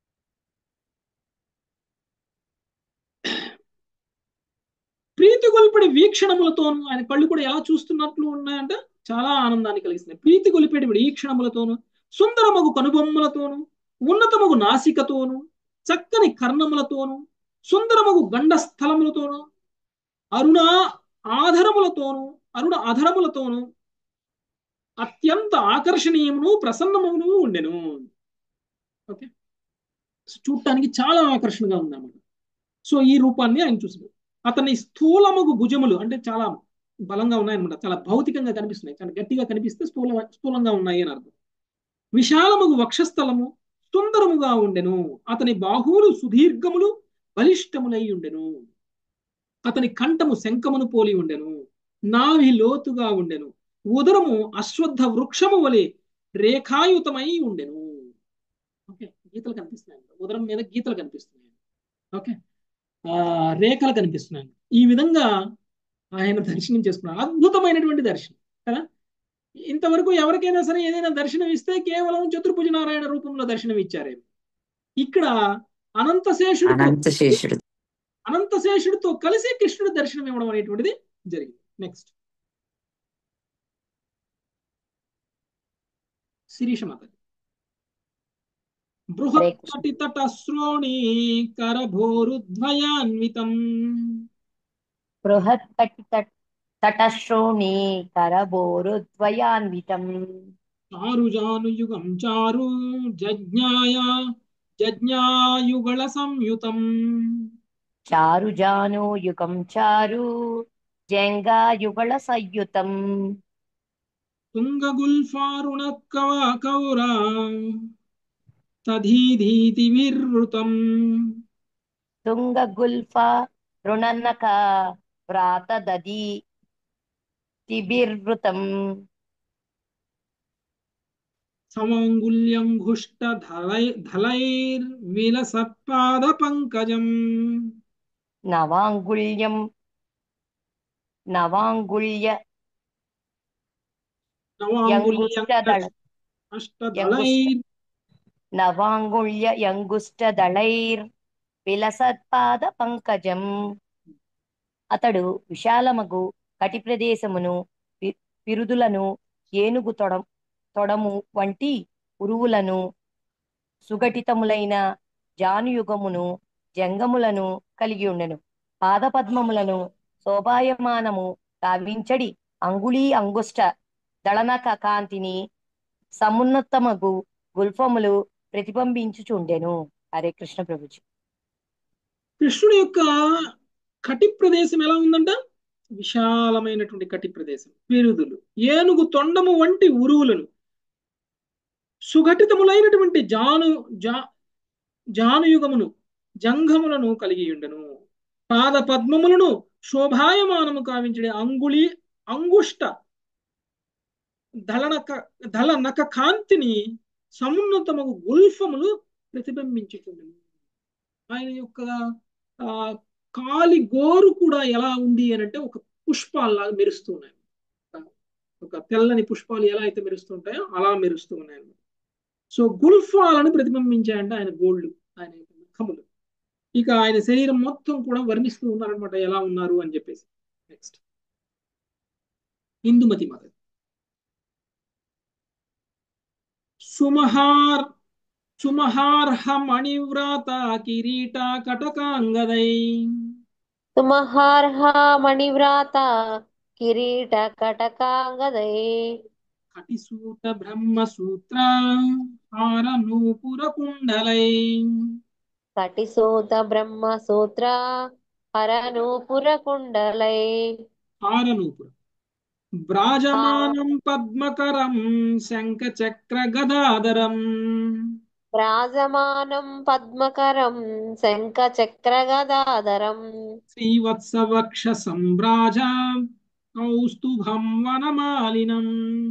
ప్రీతి గొల్పడి వీక్షణములతోను ఆయన కళ్ళు కూడా ఎలా చూస్తున్నట్లు ఉన్నాయంట చాలా ఆనందాన్ని కలిగిస్తున్నాయి ప్రీతి గొలిపేటి వీక్షణములతోను సుందరమగు కనుబొమ్మలతోను ఉన్నతమగు నాసికతోను చక్కని కర్ణములతోను సుందరమగు గండ స్థలములతోను అరుణ ఆధరములతోను అరుణ అధరములతోను అత్యంత ఆకర్షణీయమును ప్రసన్నమును ఉండెను ఓకే చూడటానికి చాలా ఆకర్షణగా ఉందన్నమాట సో ఈ రూపాన్ని ఆయన చూసాడు అతని స్థూలముగు భుజములు అంటే చాలా బలంగా ఉన్నాయన్నమాట చాలా భౌతికంగా కనిపిస్తున్నాయి చాలా గట్టిగా కనిపిస్తే స్థూల స్థూలంగా ఉన్నాయి అని అర్థం విశాలముగు వక్షస్థలము సుందరముగా ఉండెను అతని బాహువులు సుదీర్ఘములు బలిష్టములై ఉండెను అతని కంఠము శంఖమును పోలి ఉండెను నాభి లోతుగా ఉండెను ఉదరము అశ్వత్థ వృక్షము వలె రేఖాయుతమై ఉండెను ఓకే గీతలు కనిపిస్తున్నాయి ఉదరం మీద గీతలు కనిపిస్తున్నాయి ఓకే ఆ రేఖలు కనిపిస్తున్నాయి ఈ విధంగా ఆయన దర్శనం చేసుకున్నారు అద్భుతమైనటువంటి దర్శనం కదా ఇంతవరకు ఎవరికైనా సరే ఏదైనా దర్శనం ఇస్తే కేవలం చతుర్భుజ నారాయణ రూపంలో దర్శనం ఇచ్చారేమో ఇక్కడ అనంతశేషుడు అనంతశేషుడు అనంతశేషుడితో కలిసి కృష్ణుడు దర్శనం ఇవ్వడం అనేటువంటిది జరిగింది నెక్స్ట్ శిరీష మాత బృహత్కటి తట శ్రోణి కరభోరుద్వయాన్వితం బృహత్కటి తటశ్రోణి కరబోరుద్వయాన్వితం చారుజానుయుగం చారు జజ్ఞాయ జజ్ఞాయుగళ సంయుతం చారుజాను యుగం చారు జంగాయుగళ సంయుతం తుంగగుల్ఫారుణ కౌరా తధీధీతి వివృతం తుంగగుల్ఫ రుణన్నక ప్రాతదది తిబిర్వృతం సమాంగుల్యం ఘుష్ట ధలైర్విలసత్పాద పంకజం నవాంగుల్యం నవాంగుల్య యంగుష్టదళ అష్టదళైర్ నవాంగుల్య యంగుష్టదళైర్ విలసత్పాద పంకజం అతడు విశాలమగు కటి ప్రదేశమును వి- పిరుదులను ఏనుగు తొడ తొడము వంటి ఉరువులను సుగఠితములైన జానుయుగమును జంగములను కలిగి ఉండెను పాదపద్మములను శోభాయమానము కావించడి అంగుళీ అంగుష్ట దళనక కాంతిని సమున్నతమగు గుల్ఫములు ప్రతిబింబించుచుండెను హరే కృష్ణ ప్రభుజీ కృష్ణుడి యొక్క కటి ప్రదేశం ఎలా ఉందంట విశాలమైనటువంటి కటి ప్రదేశం పెరుదులు ఏనుగు తొండము వంటి ఉరువులను సుఘటితములైనటువంటి జాను జా జానుయుగమును జంఘములను కలిగి ఉండెను పాద పద్మములను శోభాయమానము కావించడి అంగుళి అంగుష్ట దళనక దళ నక కాంతిని సమున్నతమగు గుల్ఫములు ప్రతిబింబించుచుండెను ఆయన యొక్క ఆ కాలి గోరు కూడా ఎలా ఉంది అని అంటే ఒక పుష్పాల్లాగా మెరుస్తూ ఉన్నాయి ఒక తెల్లని పుష్పాలు ఎలా అయితే మెరుస్తూ ఉంటాయో అలా మెరుస్తూ ఉన్నాయి సో గుల్ఫాలను ప్రతిబింబించాయంటే ఆయన గోళ్ళు ఆయన యొక్క ముఖములు ఇక ఆయన శరీరం మొత్తం కూడా వర్ణిస్తూ ఉన్నారనమాట ఎలా ఉన్నారు అని చెప్పేసి నెక్స్ట్ ఇందుమతి మాత సుమహార్ సుమహార్హ మణివ్రాత కిరీట కటకాంగదై సుమహార్హ మణివ్రాత కిరీట కటకాంగదై కటిసూత బ్రహ్మసూత్ర హార నూపుర కుండలై కటిసూత బ్రహ్మ సూత్ర హరనూపుర కుండలై హార నూపుర బ్రాజమానం పద్మకరం శంఖ చక్ర గదాధరం రాజమానం పద్మకరం శంఖ చక్ర గదాధరం శ్రీవత్సవక్ష సంభ్రాజ కౌస్తుభం వనమాలినం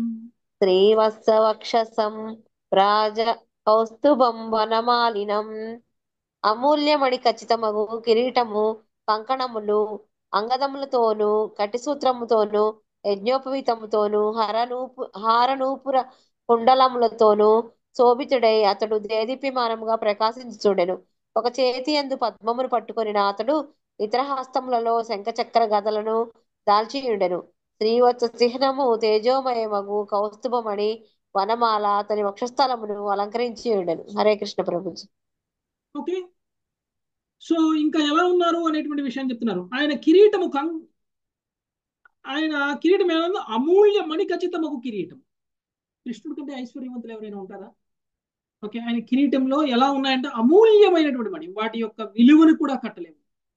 శ్రీవత్సవక్షసం రాజ కౌస్తుభం వనమాలినం అమూల్యమణి ఖచ్చితమగు కిరీటము కంకణములు అంగదములతోనూ కటిసూత్రముతోనూ యజ్ఞోపవీతముతోనూ హరనూపు హారనూపుర కుండలములతోనూ శోభితుడై అతడు దేదీప్యమానముగా ప్రకాశించుచుండెను ఒక చేతి ఎందు పద్మమును పట్టుకొని అతడు ఇతర హస్తములలో శంఖచక్ర గదలను దాల్చియుండెను శ్రీవత్స చిహ్నము తేజోమయమగు కౌస్తుభమణి వనమాల అతని వక్షస్థలమును అలంకరించి ఉండెను హరే కృష్ణ ప్రభుజీ ఓకే సో ఇంకా ఎలా ఉన్నారు అనేటువంటి విషయం చెప్తున్నారు ఆయన కిరీటము కం ఆయన కిరీటం ఏమైనా అమూల్య మణిఖచ్చితమగు కిరీటం కృష్ణుడి కంటే ఐశ్వర్యవంతులు ఎవరైనా ఉంటారా ఓకే ఆయన కిరీటంలో ఎలా ఉన్నాయంటే అమూల్యమైనటువంటి మణి వాటి యొక్క విలువను కూడా కట్టలేము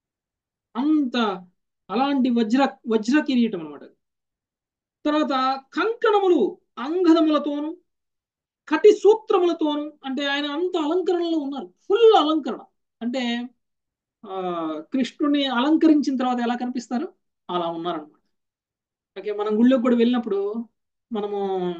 అంత అలాంటి వజ్ర వజ్ర కిరీటం అనమాట తర్వాత కంకణములు అంగదములతోను కటి సూత్రములతోను అంటే ఆయన అంత అలంకరణలో ఉన్నారు ఫుల్ అలంకరణ అంటే ఆ కృష్ణుడిని అలంకరించిన తర్వాత ఎలా కనిపిస్తారు అలా ఉన్నారనమాట ఓకే మనం గుళ్ళోకి కూడా వెళ్ళినప్పుడు మనము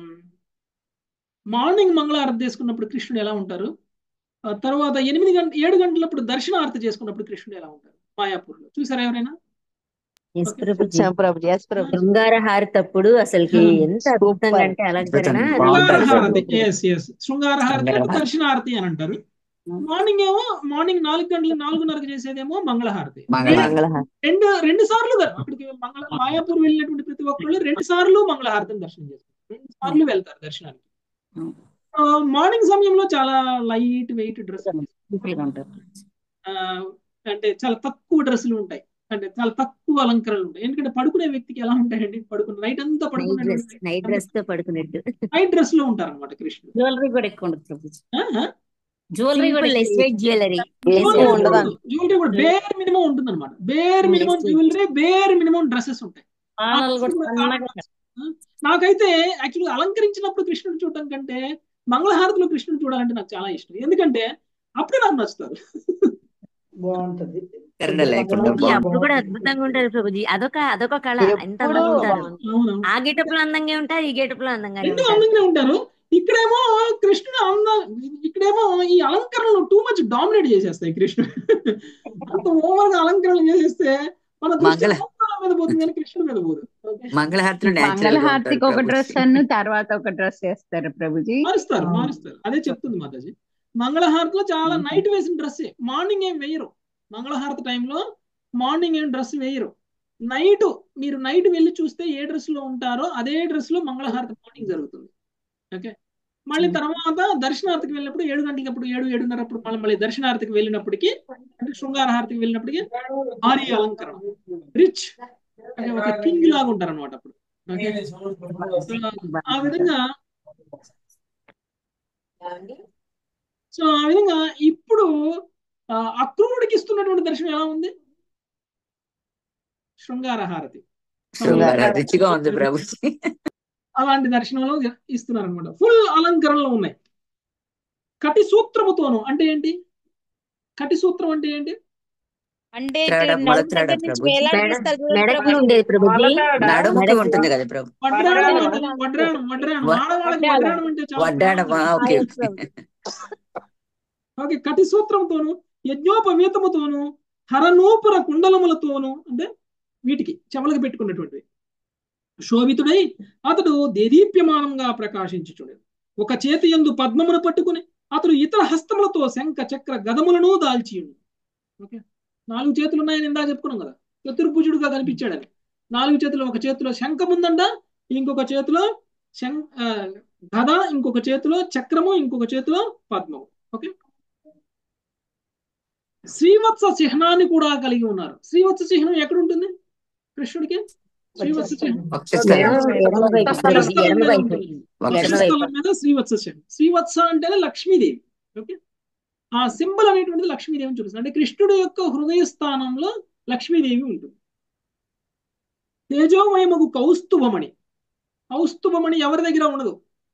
మార్నింగ్ మంగళారతి చేసుకున్నప్పుడు కృష్ణుడు ఎలా ఉంటారు ఆ తర్వాత ఎనిమిది గంట ఏడు గంటలప్పుడు దర్శనారతి చేసుకున్నప్పుడు కృష్ణుడు ఎలా ఉంటారు మాయాపూర్లో చూసారా ఎవరైనా ఎస్ ఓకే ప్రభుజీ వచ్చాం ప్రభుజీ ఎస్ ప్రభుజీ శృంగార హారతప్పుడు అసలుకి ఎంత అద్భుతంగా అంటే అలంకరణ శృంగార హారతి ఎస్ ఎస్ శృంగార హారతి అంటే దర్శనారతి అని అంటారు మార్నింగ్ ఏమో మార్నింగ్ నాలుగు గంటల నాలుగున్నరకు చేసేదేమో మంగళహారతి మంగళహారతి రెండు రెండు సార్లు ద- అక్కడికి మంగళ మాయాపూర్ వెళ్ళినటువంటి ప్రతి ఒక్కళ్ళు రెండు సార్లు మంగళహారతిని దర్శనం చేస్తారు రెండు సార్లు వెళ్తారు దర్శనానికి ఆ, మార్నింగ్ సమయంలో చాలా లైట్ వెయిట్ డ్రెస్ అంటే చాలా తక్కువ డ్రెస్సులు ఉంటాయి అంటే చాలా తక్కువ అలంకరణలు ఉంటాయి ఎందుకంటే పడుకునే వ్యక్తికి ఎలా ఉంటాయండి పడుకున్న నైట్ అంతా నైట్ డ్రెస్ పడుకునే నైట్ డ్రెస్ తో పడుకున్నట్టు నైట్ డ్రెస్ లో ఉంటారు అనమాట కృష్ణుడు జ్యువెలరీ కూడా ఎక్కువ ఉండదు ప్రభుజీ ఆ? జ్యువెలరీ కూడా simple less weight jewellery jewellery ఉండదు జ్యువెలరీ కూడా బేర్ మినిమం ఉంటుంది అనమాట bare minimum jewellery bare minimum dresses ఉంటాయి ఆ పాదాలు కూడా డ్రెస్సులు కూడా సన్నగా ఆ, నాకైతే యాక్చువల్గా అలంకరించినప్పుడు కృష్ణుడు చూడటం కంటే మంగళహారతిలో కృష్ణుడు చూడాలంటే నాకు చాలా ఇష్టం ఎందుకంటే అప్పుడే నాకు నచ్చుతారు బాగుంటది కరుణ లేకుండా ప్రభుజీ అప్పుడు కూడా అద్భుతంగా ఉంటారు ప్రభుజీ అదొక అదొక కళ ఎంత ఎప్పుడు అందంగా ఉంటారు అవును ఆ గెటప్ లో అందంగా ఉంటారు ఈ గెటప్ లో అందంగానే రెండు ఉంటారు అందంగానే ఉంటారు ఇక్కడేమో కృష్ణుడు అంద ఇక్కడేమో ఈ అలంకరణలు టూ మచ్ డామినేట్ చేసేస్తాయి కృష్ణుడు అంత ఓవర్ గా అలంకరణలు చేసేస్తే మన దృష్టి మంగళ అలంకరణ మీద పోతుంది కానీ కృష్ణుడి మీద పోదు ఓకే మంగళహారతిలో న్యాచురల్ గా ఉంటారు మంగళహారతికి ఒక డ్రెస్ ప్రభుజీ అನ್ನು తర్వాత ఒక డ్రెస్ వేస్తారు ప్రభుజీ మారుస్తారు మారుస్తారు అదే చెప్తుంది మాతాజీ మంగళహారతిలో చాలా నైట్ వేసిన డ్రెస్ మార్నింగ్ ఏం వేయరు మంగళహారతి టైంలో మార్నింగ్ ఏం డ్రెస్ వేయరు నైట్ మీరు నైట్ వెళ్ళి చూస్తే ఏ డ్రెస్ లో ఉంటారో అదే డ్రెస్ లో మంగళహారతి మార్నింగ్ జరుగుతుంది ఓకే మళ్ళీ తర్వాత దర్శనార్థికి వెళ్ళినప్పుడు ఏడు గంటలకి అప్పుడు ఏడు ఏడున్నర అప్పుడు మళ్ళీ మళ్ళీ దర్శనార్థికి వెళ్ళినప్పటికీ అంటే శృంగార హారతికి వెళ్ళినప్పటికీ భారీ అలంకరణ రిచ్ అంటే ఒక కింగ్ లాగా ఉంటారు అనమాట అప్పుడు ఓకే సో ఆ విధంగా సో ఆ విధంగా ఇప్పుడు ఆ, అక్రూరుడికి ఇస్తున్నటువంటి దర్శనం ఎలా ఉంది శృంగార హారతి శృంగార రుచిగా ఉంది ప్రభుజీ అలాంటి దర్శనంలో ఇస్తున్నారు అనమాట ఫుల్ అలంకరణలో ఉన్నాయి కటి సూత్రముతోను అంటే ఏంటి కటి సూత్రం అంటే ఏంటి అంటే త్రాడ ఇటు మొల నడుము త్రాడ దగ్గర నుంచి ప్రభుజీ వేలాడదీస్తారు చూడండి మెడకు ప్రభుజీ ఉండేది ప్రభుజీ నడుముకి ఉంటుంది కదా ప్రభు వడ్రాణం అంటే వడ్రాణం వడ్రాణం వ- ఆడవాళ్ళకి వడ్రాణం అంటే చాలా వడ్డాడమా ప్రాణం ఓకే ఎస్ ఓకే ఓకే కటి సూత్రంతోను యజ్ఞోపవీతముతోను హరనూపుర కుండలములతోను అంటే వీటికి చెమలకి పెట్టుకున్నటువంటివి శోభితుడై అతడు దేదీప్యమానంగా ప్రకాశించుచుండెను ఒక చేతి యందు పద్మమును పట్టుకుని అతడు ఇతర హస్తములతో శంఖ చక్ర గదములను దాల్చియుండు ఓకే నాలుగు చేతులు ఉన్నాయని ఇందా చెప్పుకున్నాం కదా చతుర్భుజుడుగా కనిపించాడని నాలుగు చేతులు ఒక చేతిలో శంఖం ఉందంట ఇంకొక చేతిలో శం ఆ, గద ఇంకొక చేతిలో చక్రము ఇంకొక చేతిలో పద్మము ఓకే శ్రీవత్స చిహ్నాన్ని కూడా కలిగి ఉన్నారు శ్రీవత్స చిహ్నం ఎక్కడ ఉంటుంది కృష్ణుడికి శ్రీవత్స చిహ్నం వక్షస్థలం ఎడమ వైపు ప్రభుజీ వక్షస్థలం ఎడమ మీద వైపు ఉంటుంది ఎడమ వైపు వక్షస్థలం మీద శ్రీవత్స చిహ్నం శ్రీవత్స అంటేనే లక్ష్మీదేవి ఓకే ఆ సింబల్ అనేటువంటిది లక్ష్మీదేవిని చూపిస్తుంది అంటే కృష్ణుడి యొక్క హృదయ స్థానంలో లక్ష్మీదేవి ఉంటుంది తేజోమయమగు కౌస్తుభమణి కౌస్తుభమణి ఎవరి దగ్గర ఉండదు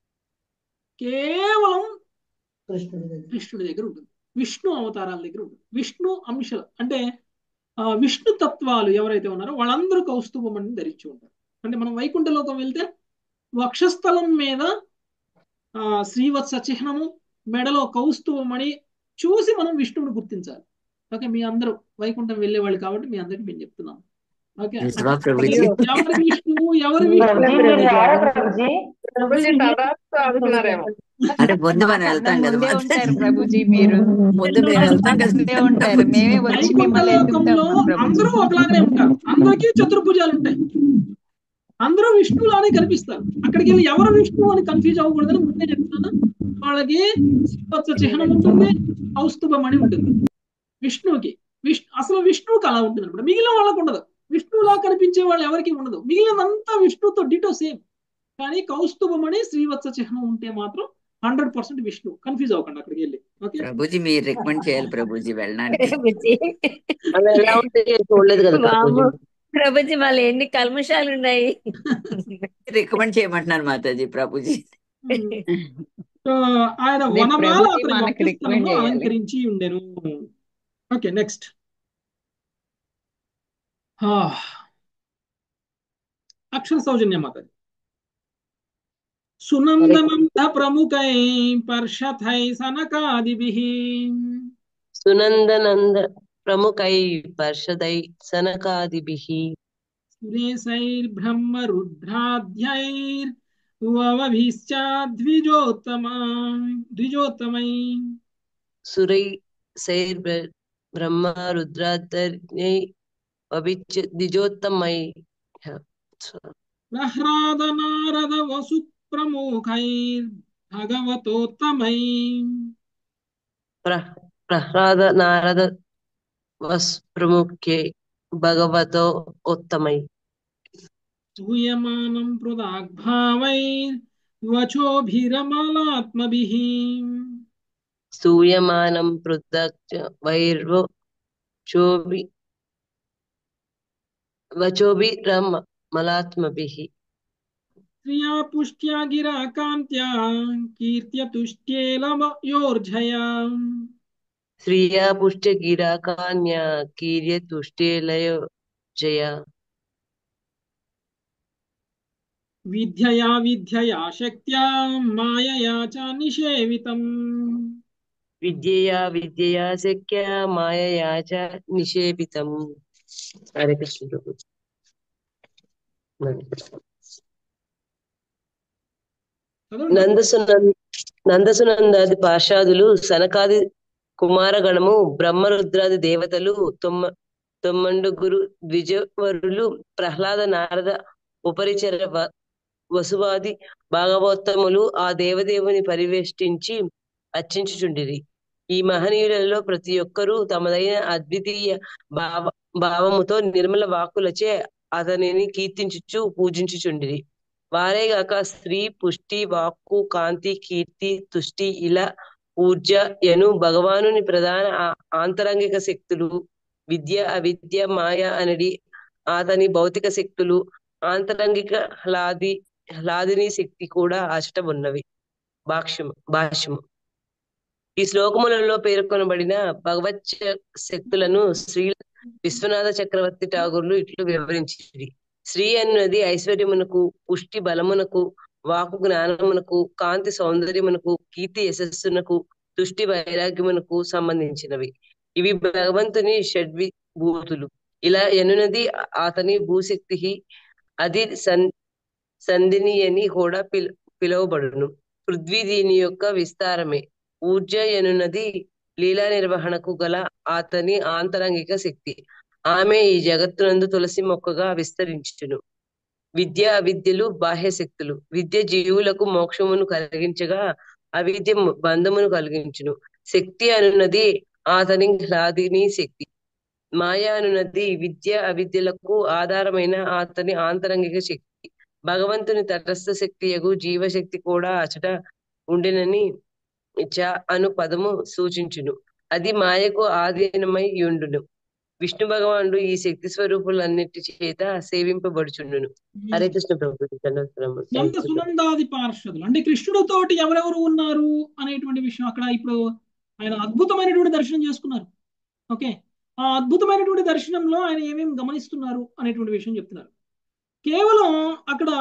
కేవలం కృష్ణుడి దగ్గర ఉంటుంది విష్ణు అవతారాల దగ్గర ఉంటుంది విష్ణు అంశాలు అంటే ఆ, విష్ణు తత్వాలు ఎవరైతే ఉన్నారో వాళ్ళందరూ కౌస్తుభమణిని ధరించి ఉంటారు అంటే మనం వైకుంఠ లోకం వెళ్తే వక్షస్థలం మీద ఆ, శ్రీవత్స చిహ్నము మెడలో కౌస్తుభమణి చూసి మనం విష్ణువుని గుర్తించాలి ఓకే మీ అందరూ వైకుంఠం వెళ్ళేవాళ్ళు కాబట్టి మీ అందరికి మేము చెప్తున్నాం ఓకే నిజమా ప్రభుజీ ఎవరి విష్ణువు ఎవరి ప్రభుజీ విష్ణువు మీరు రారా ప్రభుజీ ప్రభుజీ తదాస్తు అనుకున్నారేమో అంటే ముందు మనం మాకన్నా వెళ్తాం కదా ముందే మాతాజీ ఉంటారు ప్రభుజీ మీరు ముందు మేము వెళ్తాం కదా ముందే ఉంటారు మేమే వచ్చి వైకుంఠ మిమ్మల్ని ఎత్తుకుతాం లోకంలో ప్రభుజీ అందరూ ఒకలాగానే ఉంటారు అందరికీ చతుర్భుజాలు ఉంటాయి అందరూ విష్ణువులానే కనిపిస్తారు అక్కడికి వెళ్ళి ఎవరు విష్ణువు అని కన్ఫ్యూజ్ అవ్వకూడదని ముందే చెప్తున్నాను వాళ్ళకి శ్రీవత్స చిహ్నం ఉంటుంది కౌస్తుభమణి ఉంటుంది విష్ణువుకి విష్ణు అసలు విష్ణువుకి అలా ఉంటుంది అనమాట మిగిలిన వాళ్ళకు ఉండదు విష్ణువులా కనిపించే వాళ్ళు ఎవరికి ఉండదు మిగిలినంతా విష్ణువుతో డిటో సేమ్ కానీ కౌస్తుభమణి శ్రీవత్స చిహ్నం ఉంటే మాత్రం హండ్రెడ్ పర్సెంట్ విష్ణు కన్ఫ్యూజ్ అవ్వకండి అక్కడికి వెళ్ళి ఓకే ప్రభుజీ మీరు రికమెండ్ చేయాలి ప్రభుజీ వెళ్ళడానికి ప్రభుజీ అవి ఎలా ఉంటాయో చూడలేదు కదా ప్రభుజీ వాము ప్రభుజీ మళ్ళీ ఎన్ని కల్మషాలు ఉన్నాయి రికమెండ్ చేయమంటున్నారు మాతాజీ ప్రభుజీ సో ఆయన రేపు వనమాల ప్రభుజీ అతని మనకి రికమెండ్ వక్షస్థలంలో చేయాలి అలంకరించి ఉండెను ఓకే నెక్స్ట్ అక్షర సౌజన్యం మాతది సునందనంద ప్రముఖై పర్షథై సనకాదిభిః సునందనంద ప్రముఖై పర్షదై సనకాదిభిః సురేశైర్బ్రహ్మరుద్రాధ్యైర్వవభిశ్చాద్విజోత్తమ ద్విజోత్తమై సురై సైర్ బ్రహ్మ రుద్రాధర్యై అభిచ ద్విజోత్తమై ప్రహ్లాద నారద వసు ప్రముఖైర్ భగవతోత్తమై ప్ర- ప్రహ్లాద నారద వస్ ప్రముఖ్యై భగవతో ఉత్తమై స్తూయమానం పృదాగ్భావైర్ వచోభిరమలాత్మభిః స్తూయమానం పృథక్ వైర్వో చోభి వచోభిరమ మలాత్మభిః శ్రియా పుష్ట్యా గిరా కాంత్యా కీర్త్య తుష్ట్యేలమయోర్జయా శ్రియా పుష్ట గిరాకాన్యా కీర్య తుష్టేలయ జయ విద్యయా విద్యయా శక్త్యా మాయయా చ నిషేవితం విద్యయా విద్యయా శక్య మాయయా చ నిషేపితం హరే కృష్ణ ప్రభు నందసునంద నందసునందాది పాషాదులు సనకాది కుమారగణము బ్రహ్మరుద్రాది దేవతలు తొమ్మ తొమ్మండుగురు ద్విజవరులు ప్రహ్లాద నారద ఉపరిచర వ- వసువాది భాగవతములు ఆ దేవదేవుని పరివేష్టించి అర్చించుచుండిరి ఈ మహనీయులలో ప్రతి ఒక్కరూ తమదైన అద్వితీయ భావ భావముతో నిర్మల వాక్కులచే అతనిని కీర్తించుచు పూజించుచుండిరి వారే గాక స్త్రీ పుష్టి వాక్కు కాంతి కీర్తి తుష్టి ఇలా ఊర్జ యను భగవానుని ప్రధాన ఆ- ఆంతరంగిక శక్తులు విద్య అవిద్య మాయ అనడి అతని భౌతిక శక్తులు ఆంతరంగిక హ్లాది హ్లాదిని శక్తి కూడా అచట ఉన్నవి భాష్యము భాష్యము ఈ శ్లోకములలో పేర్కొనబడిన భగవత్ శక్తులను శ్రీ విశ్వనాథ చక్రవర్తి ఠాగూర్లు ఇట్లు వివరించింది శ్రీ అన్నది ఐశ్వర్యమునకు పుష్టి బలమునకు వాకు జ్ఞానమునకు కాంతి సౌందర్యమునకు కీర్తి యశస్సునకు తుష్టి వైరాగ్యమునకు సంబంధించినవి ఇవి భగవంతుని షడ్వి భూతులు ఇలా ఎనునది అతని భూశక్తి అది సన్ సంధిని అని కూడా పిల పిలువబడును పృథ్వీ దీని యొక్క విస్తారమే ఊర్జ ఎనున్నది లీలా నిర్వహణకు గల అతని ఆంతరంగిక శక్తి ఆమె ఈ జగత్తునందు తులసి మొక్కగా విస్తరించును విద్య అవిద్యలు బాహ్య శక్తులు విద్య జీవులకు మోక్షమును కలిగించగా అవిద్య ము- బంధమును కలిగించును శక్తి అనున్నది అతని హ్లాదిని శక్తి మాయ అనున్నది విద్య అవిద్యలకు ఆధారమైన అతని ఆంతరంగిక శక్తి భగవంతుని తటస్థ శక్తియగు జీవశక్తి కూడా అచట ఉండినని చ అను పదము సూచించును అది మాయకు ఆధీనమై ఉండును విష్ణు భగవానుడు ఈ శక్తి స్వరూపులన్నిటి చేత సేవింపబడుచుండును హరే కృష్ణ ప్రభు దండోత్తరము. నంద సునందాది పార్షదులు అంటే కృష్ణుడితోటి ఎవరెవరు ఉన్నారు అనేటువంటి విషయం అక్కడ ఇప్పుడు ఆయన అద్భుతమైనటువంటి దర్శనం చేసుకున్నారు ఓకే ఆ అద్భుతమైనటువంటి దర్శనంలో ఆయన ఏమేమి గమనిస్తున్నారు అనేటువంటి విషయం చెప్తున్నారు కేవలం అక్కడ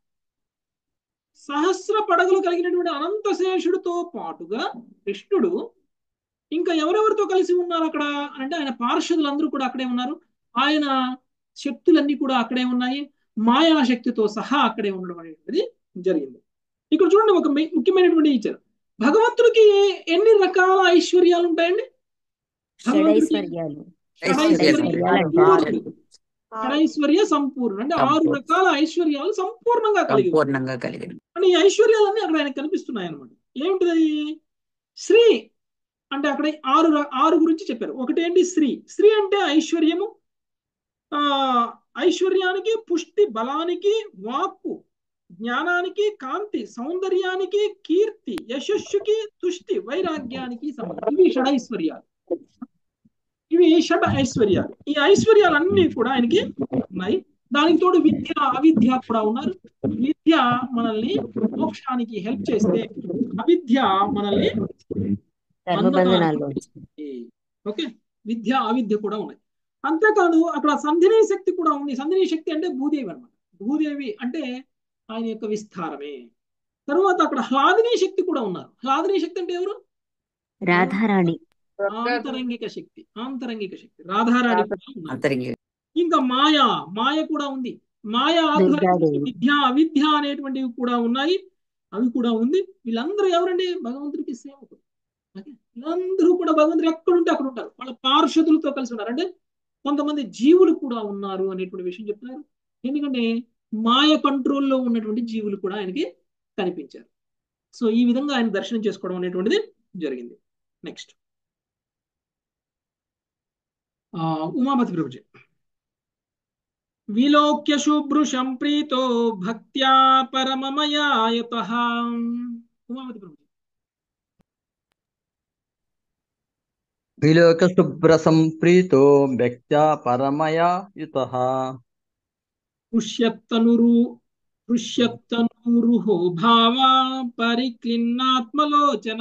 సహస్ర పడగలు కలిగినటువంటి అనంతశేషుడితో పాటుగా కృష్ణుడు ఇంకా ఎవరెవరితో కలిసి ఉన్నారు అక్కడ అంటే ఆయన పార్షదులందరూ కూడా అక్కడే ఉన్నారు ఆయన శక్తులన్నీ కూడా అక్కడే ఉన్నాయి మాయాశక్తితో సహా అక్కడే ఉండడం అనేటువంటిది జరిగింది ఇక్కడ చూడండి ఒక మే- ముఖ్యమైనటువంటి ఇచ్చారు భగవంతుడికి ఎన్ని రకాల ఐశ్వర్యాలు ఉంటాయండి భగవంతుడికి షడైశ్వర్యాలు షడైశ్వర్య షడైశ్వర్యాలు అంటే ఆరు సంపూర్ణుడు షడైశ్వర్య సంపూర్ణుడు అంటే ఆరు సంపూర్ణ రకాల ఐశ్వర్యాలు సంపూర్ణంగా కలిగి ఉన్నాయి. సంపూర్ణంగా కలిగిన అని ఈ ఐశ్వర్యాలన్నీ అక్కడ ఆయనకు కనిపిస్తున్నాయి అనమాట ఏమిటిది అది? శ్రీ అంటే అక్కడ ఆరు ర- ఆరు గురించి చెప్పారు ఒకటి ఏంటి శ్రీ శ్రీ అంటే ఐశ్వర్యము ఆ ఐశ్వర్యానికి పుష్టి బలానికి వాక్కు జ్ఞానానికి కాంతి సౌందర్యానికి కీర్తి యశస్సుకి తుష్టి వైరాగ్యానికి సంబంధం ఇవి షడైశ్వర్యాలు ఇవి షడ్ ఐశ్వర్యాలు ఈ ఐశ్వర్యాలన్నీ కూడా ఆయనకి ఉన్నాయి దానికి తోడు విద్య అవిద్య కూడా ఉన్నారు విద్య మనల్ని మోక్షానికి హెల్ప్ చేస్తే అవిద్య మనల్ని కర్మబంధనాల్లో బంధనానికి ఓకే విద్య అవిద్య కూడా ఉన్నాయి అంతేకాదు అక్కడ సంధిని శక్తి కూడా ఉంది సంధిని శక్తి అంటే భూదేవి అన్నమాట భూదేవి అంటే ఆయన యొక్క విస్తారమే తరువాత అక్కడ హ్లాదిని శక్తి కూడా ఉన్నారు హ్లాదిని శక్తి అంటే ఎవరు రాధారాణి ఆంతరంగిక శక్తి ఆంతరంగిక శక్తి రాధారాణి కూడా ఉన్నారు అంతరింగి ఇంకా మాయ మాయ కూడా ఉంది మాయ ఆధారిత దుర్గాదేవి విద్య అవిద్య అనేటువంటివి కూడా ఉన్నాయి అవి కూడా ఉంది వీళ్ళందరూ ఎవరండి భగవంతుడికి సేవకులు ఓకే? వీళ్ళందరూ కూడా భగవంతుడు ఎక్కడుంటే అక్కడ ఉంటారు వాళ్ళ పార్షదులతో కలిసి ఉన్నారు అంటే కొంతమంది జీవులు కూడా ఉన్నారు అనేటువంటి విషయం చెప్తున్నారు ఎందుకంటే మాయ కంట్రోల్లో ఉన్నటువంటి జీవులు కూడా ఆయనకి కనిపించారు సో ఈ విధంగా ఆయన దర్శనం చేసుకోవడం అనేటువంటిది జరిగింది నెక్స్ట్ ఉమాపతి ప్రభుజీ విలోక్య శుభ్రుషం ప్రీతో భక్త్యా పరమమయాయత ఉమాపతి ప్రభు విలోక శుభ్ర సంప్రీతో వ్యక్త్యా పరమయా యుత పుష్యత్తనురు పుష్యత్తనురుహో భావా పరిక్లిన్నాత్మలోచన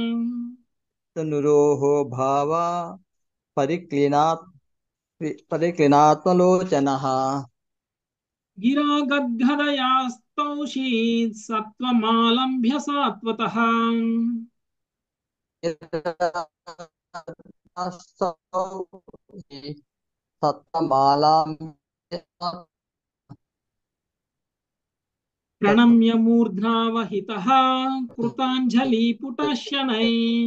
తనురోహో భావ పరిక్లినాత్ పరిక్లినాత్మలోచన గిరా గద్గదయాస్తౌషీత్ సత్వమాలంభ్య సాత్వత సత్తమాలాం ప్రణమ్య మూర్ధ్నావహిత కృతాంజలి పుటశనై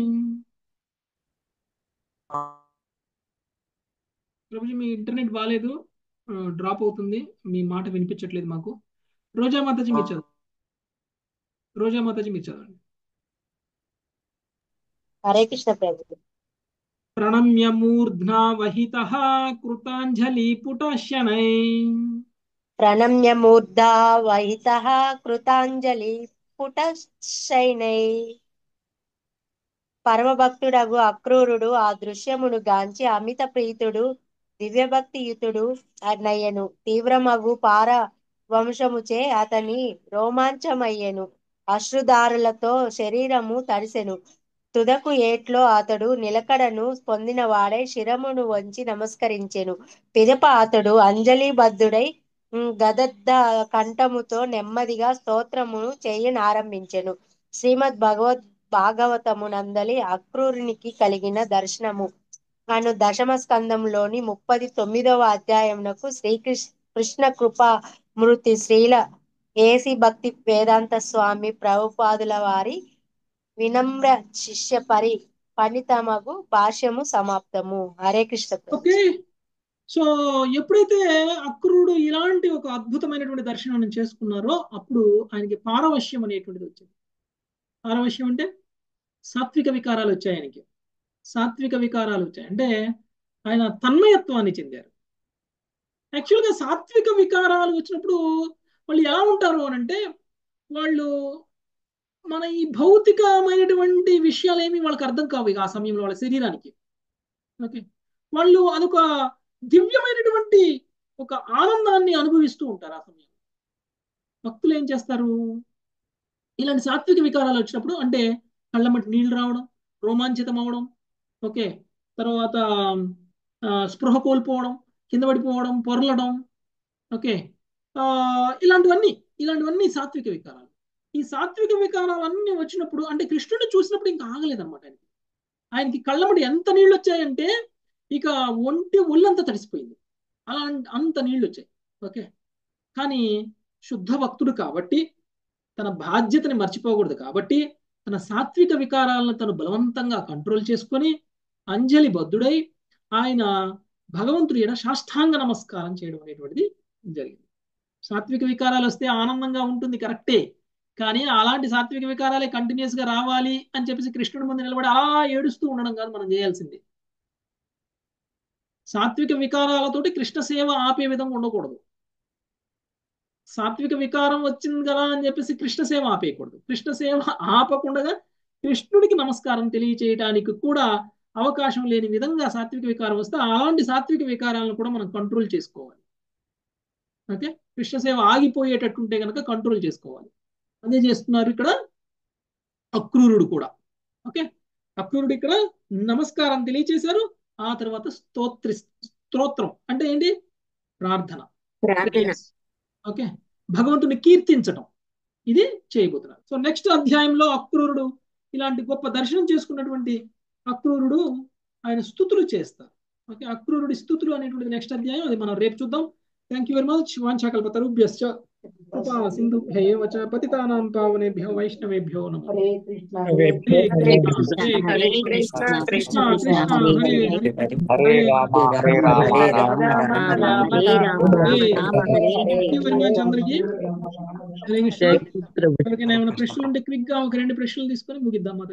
ప్రభుజీ మీ ఇంటర్నెట్ బాగాలేదు డ్రాప్ అవుతుంది మీ మాట వినిపించట్లేదు మాకు రోజా మాతాజీ మీరు చదవండి రోజా మాతాజీ మీరు చదవండి హరే కృష్ణ ప్రభు ప్రణమ్య మూర్ధ్నావహిత కృతాంజలి పుటశనై ప్రణమ్య మూర్ధా వహిత కృతాంజలి పుటశైనై పరమభక్తుడగు అక్రూరుడు ఆ దృశ్యమును గాంచి అమిత ప్రీతుడు దివ్యభక్తియుతుడు నయ్యను తీవ్రమగు పార వంశముచే అతని రోమాంచమయ్యెను అశ్రుదారులతో శరీరము తడిసెను తుదకు ఏట్లో అతడు నిలకడను పొందినవాడై శిరమును వంచి నమస్కరించెను పిదప అతడు అంజలిబద్ధుడై ఉమ్, గదద్ద కంఠముతో నెమ్మదిగా స్తోత్రమును చేయనారంభించెను శ్రీమద్ భగవద్ భాగవతము నందలి అక్రూరునికి కలిగిన దర్శనము అను దశమ స్కందంలోని ముప్పది తొమ్మిదవ అధ్యాయమునకు శ్రీకృష్ణ కృష్ణ కృపా మృతి శ్రీల ఏసి భక్తి వేదాంత స్వామి ప్రభుపాదుల వారి వినమ్ర శిష్య పరి పణితమగు భాష్యము సమాప్తము హరే కృష్ణ ప్రభు. ఓకే సో ఎప్పుడైతే అక్రూరుడు ఇలాంటి ఒక అద్భుతమైనటువంటి దర్శనాన్ని చేసుకున్నారో అప్పుడు ఆయనకి పారవశ్యం అనేటువంటిది వచ్చింది పారవశ్యం అంటే సాత్విక వికారాలు వచ్చాయి ఆయనకి సాత్విక వికారాలు వచ్చాయి అంటే ఆయన తన్మయత్వాన్ని చెందారు యాక్చువల్గా సాత్విక వికారాలు వచ్చినప్పుడు వాళ్ళు ఎలా ఉంటారు అని అంటే వాళ్ళు మన ఈ భౌతికమైనటువంటి విషయాలు ఏమి వాళ్ళకి అర్థం కావు ఇక ఆ సమయంలో వాళ్ళ శరీరానికి ఓకే వాళ్ళు అదొక దివ్యమైనటువంటి ఒక ఆనందాన్ని అనుభవిస్తూ ఉంటారు ఆ సమయంలో భక్తులు ఏం చేస్తారు ఇలాంటి సాత్విక వికారాలు వచ్చినప్పుడు అంటే కళ్ళమటి నీళ్లు రావడం రోమాంచితం అవడం ఓకే తర్వాత ఆ, స్పృహ కోల్పోవడం కింద పడిపోవడం పొరలడం ఓకే ఆ, ఇలాంటివన్నీ ఇలాంటివన్నీ సాత్విక వికారాలు ఈ సాత్విక వికారాలన్నీ వచ్చినప్పుడు అంటే కృష్ణుడిని చూసినప్పుడు ఇంకా ఆగలేదన్నమాట ఆయనకి ఆయనకి కళ్ళమటి ఎంత నీళ్ళు వచ్చాయంటే ఇక ఒంటి ఒళ్ళంతా తడిసిపోయింది అలా అంత నీళ్ళు వచ్చాయి ఓకే కానీ శుద్ధ భక్తుడు కాబట్టి తన బాధ్యతని మర్చిపోకూడదు కాబట్టి తన సాత్విక వికారాలను తను బలవంతంగా కంట్రోల్ చేసుకొని అంజలి బద్ధుడై ఆయన భగవంతుడి ఎడ సాష్టాంగ నమస్కారం చేయడం అనేటువంటిది జరిగింది సాత్విక వికారాలు వస్తే ఆనందంగా ఉంటుంది కరెక్టే కానీ అలాంటి సాత్విక వికారాలే కంటిన్యూస్ గా రావాలి అని చెప్పేసి కృష్ణుడి ముందు నిలబడి అలా ఏడుస్తూ ఉండడం కాదు మనం చేయాల్సింది సాత్విక వికారాలతోటి కృష్ణ సేవ ఆపే విధంగా ఉండకూడదు సాత్విక వికారం వచ్చింది కదా అని చెప్పేసి కృష్ణ సేవ ఆపేయకూడదు కృష్ణ సేవ ఆపకుండా కృష్ణుడికి నమస్కారం తెలియచేయడానికి కూడా అవకాశం లేని విధంగా సాత్విక వికారం వస్తే అలాంటి సాత్విక వికారాలను కూడా మనం కంట్రోల్ చేసుకోవాలి ఓకే కృష్ణ సేవ ఆగిపోయేటట్టుంటే కనుక కంట్రోల్ చేసుకోవాలి అదే చేస్తున్నారు ఇక్కడ అక్రూరుడు కూడా ఓకే అక్రూరుడు ఇక్కడ నమస్కారం తెలియచేశారు ఆ తర్వాత స్తోత్రి స్తోత్రం అంటే ఏంటి ప్రార్థన ప్రార్థన ఓకే భగవంతుని కీర్తించటం ఇది చేయబోతున్నారు సో నెక్స్ట్ అధ్యాయంలో అక్రూరుడు ఇలాంటి గొప్ప దర్శనం చేసుకున్నటువంటి అక్రూరుడు ఆయన స్థుతులు చేస్తారు ఓకే అక్రూరుడి స్థుతులు అనేటువంటి నెక్స్ట్ అధ్యాయం అది మనం రేపు చూద్దాం థ్యాంక్ యూ వెరీ మచ్ వాంఛాకల్పతరుభ్యశ్చ కృపా సింధుభ్యైవ చ పతితానాం పావనేభ్యో వైష్ణవేభ్యో నమః Hare Krishna Hare Hare Krishna Krishna Hare Hare Krishna Krishna Krishna Krishna Krishna Krishna Hare Hare Hare Hare Hare Hare Rama Rama Rama Hare Rama Rama Rama Rama Hare Rama Hare Hare thank you very much అందరికి హరే కృష్ణ జై కృష్ణ ప్రభు ఎవరికైనా ఏమైనా ప్రశ్నలు ఉంటే క్విక్ గా ఒక రెండు ప్రశ్నలు తీసుకొని ముగిద్దాం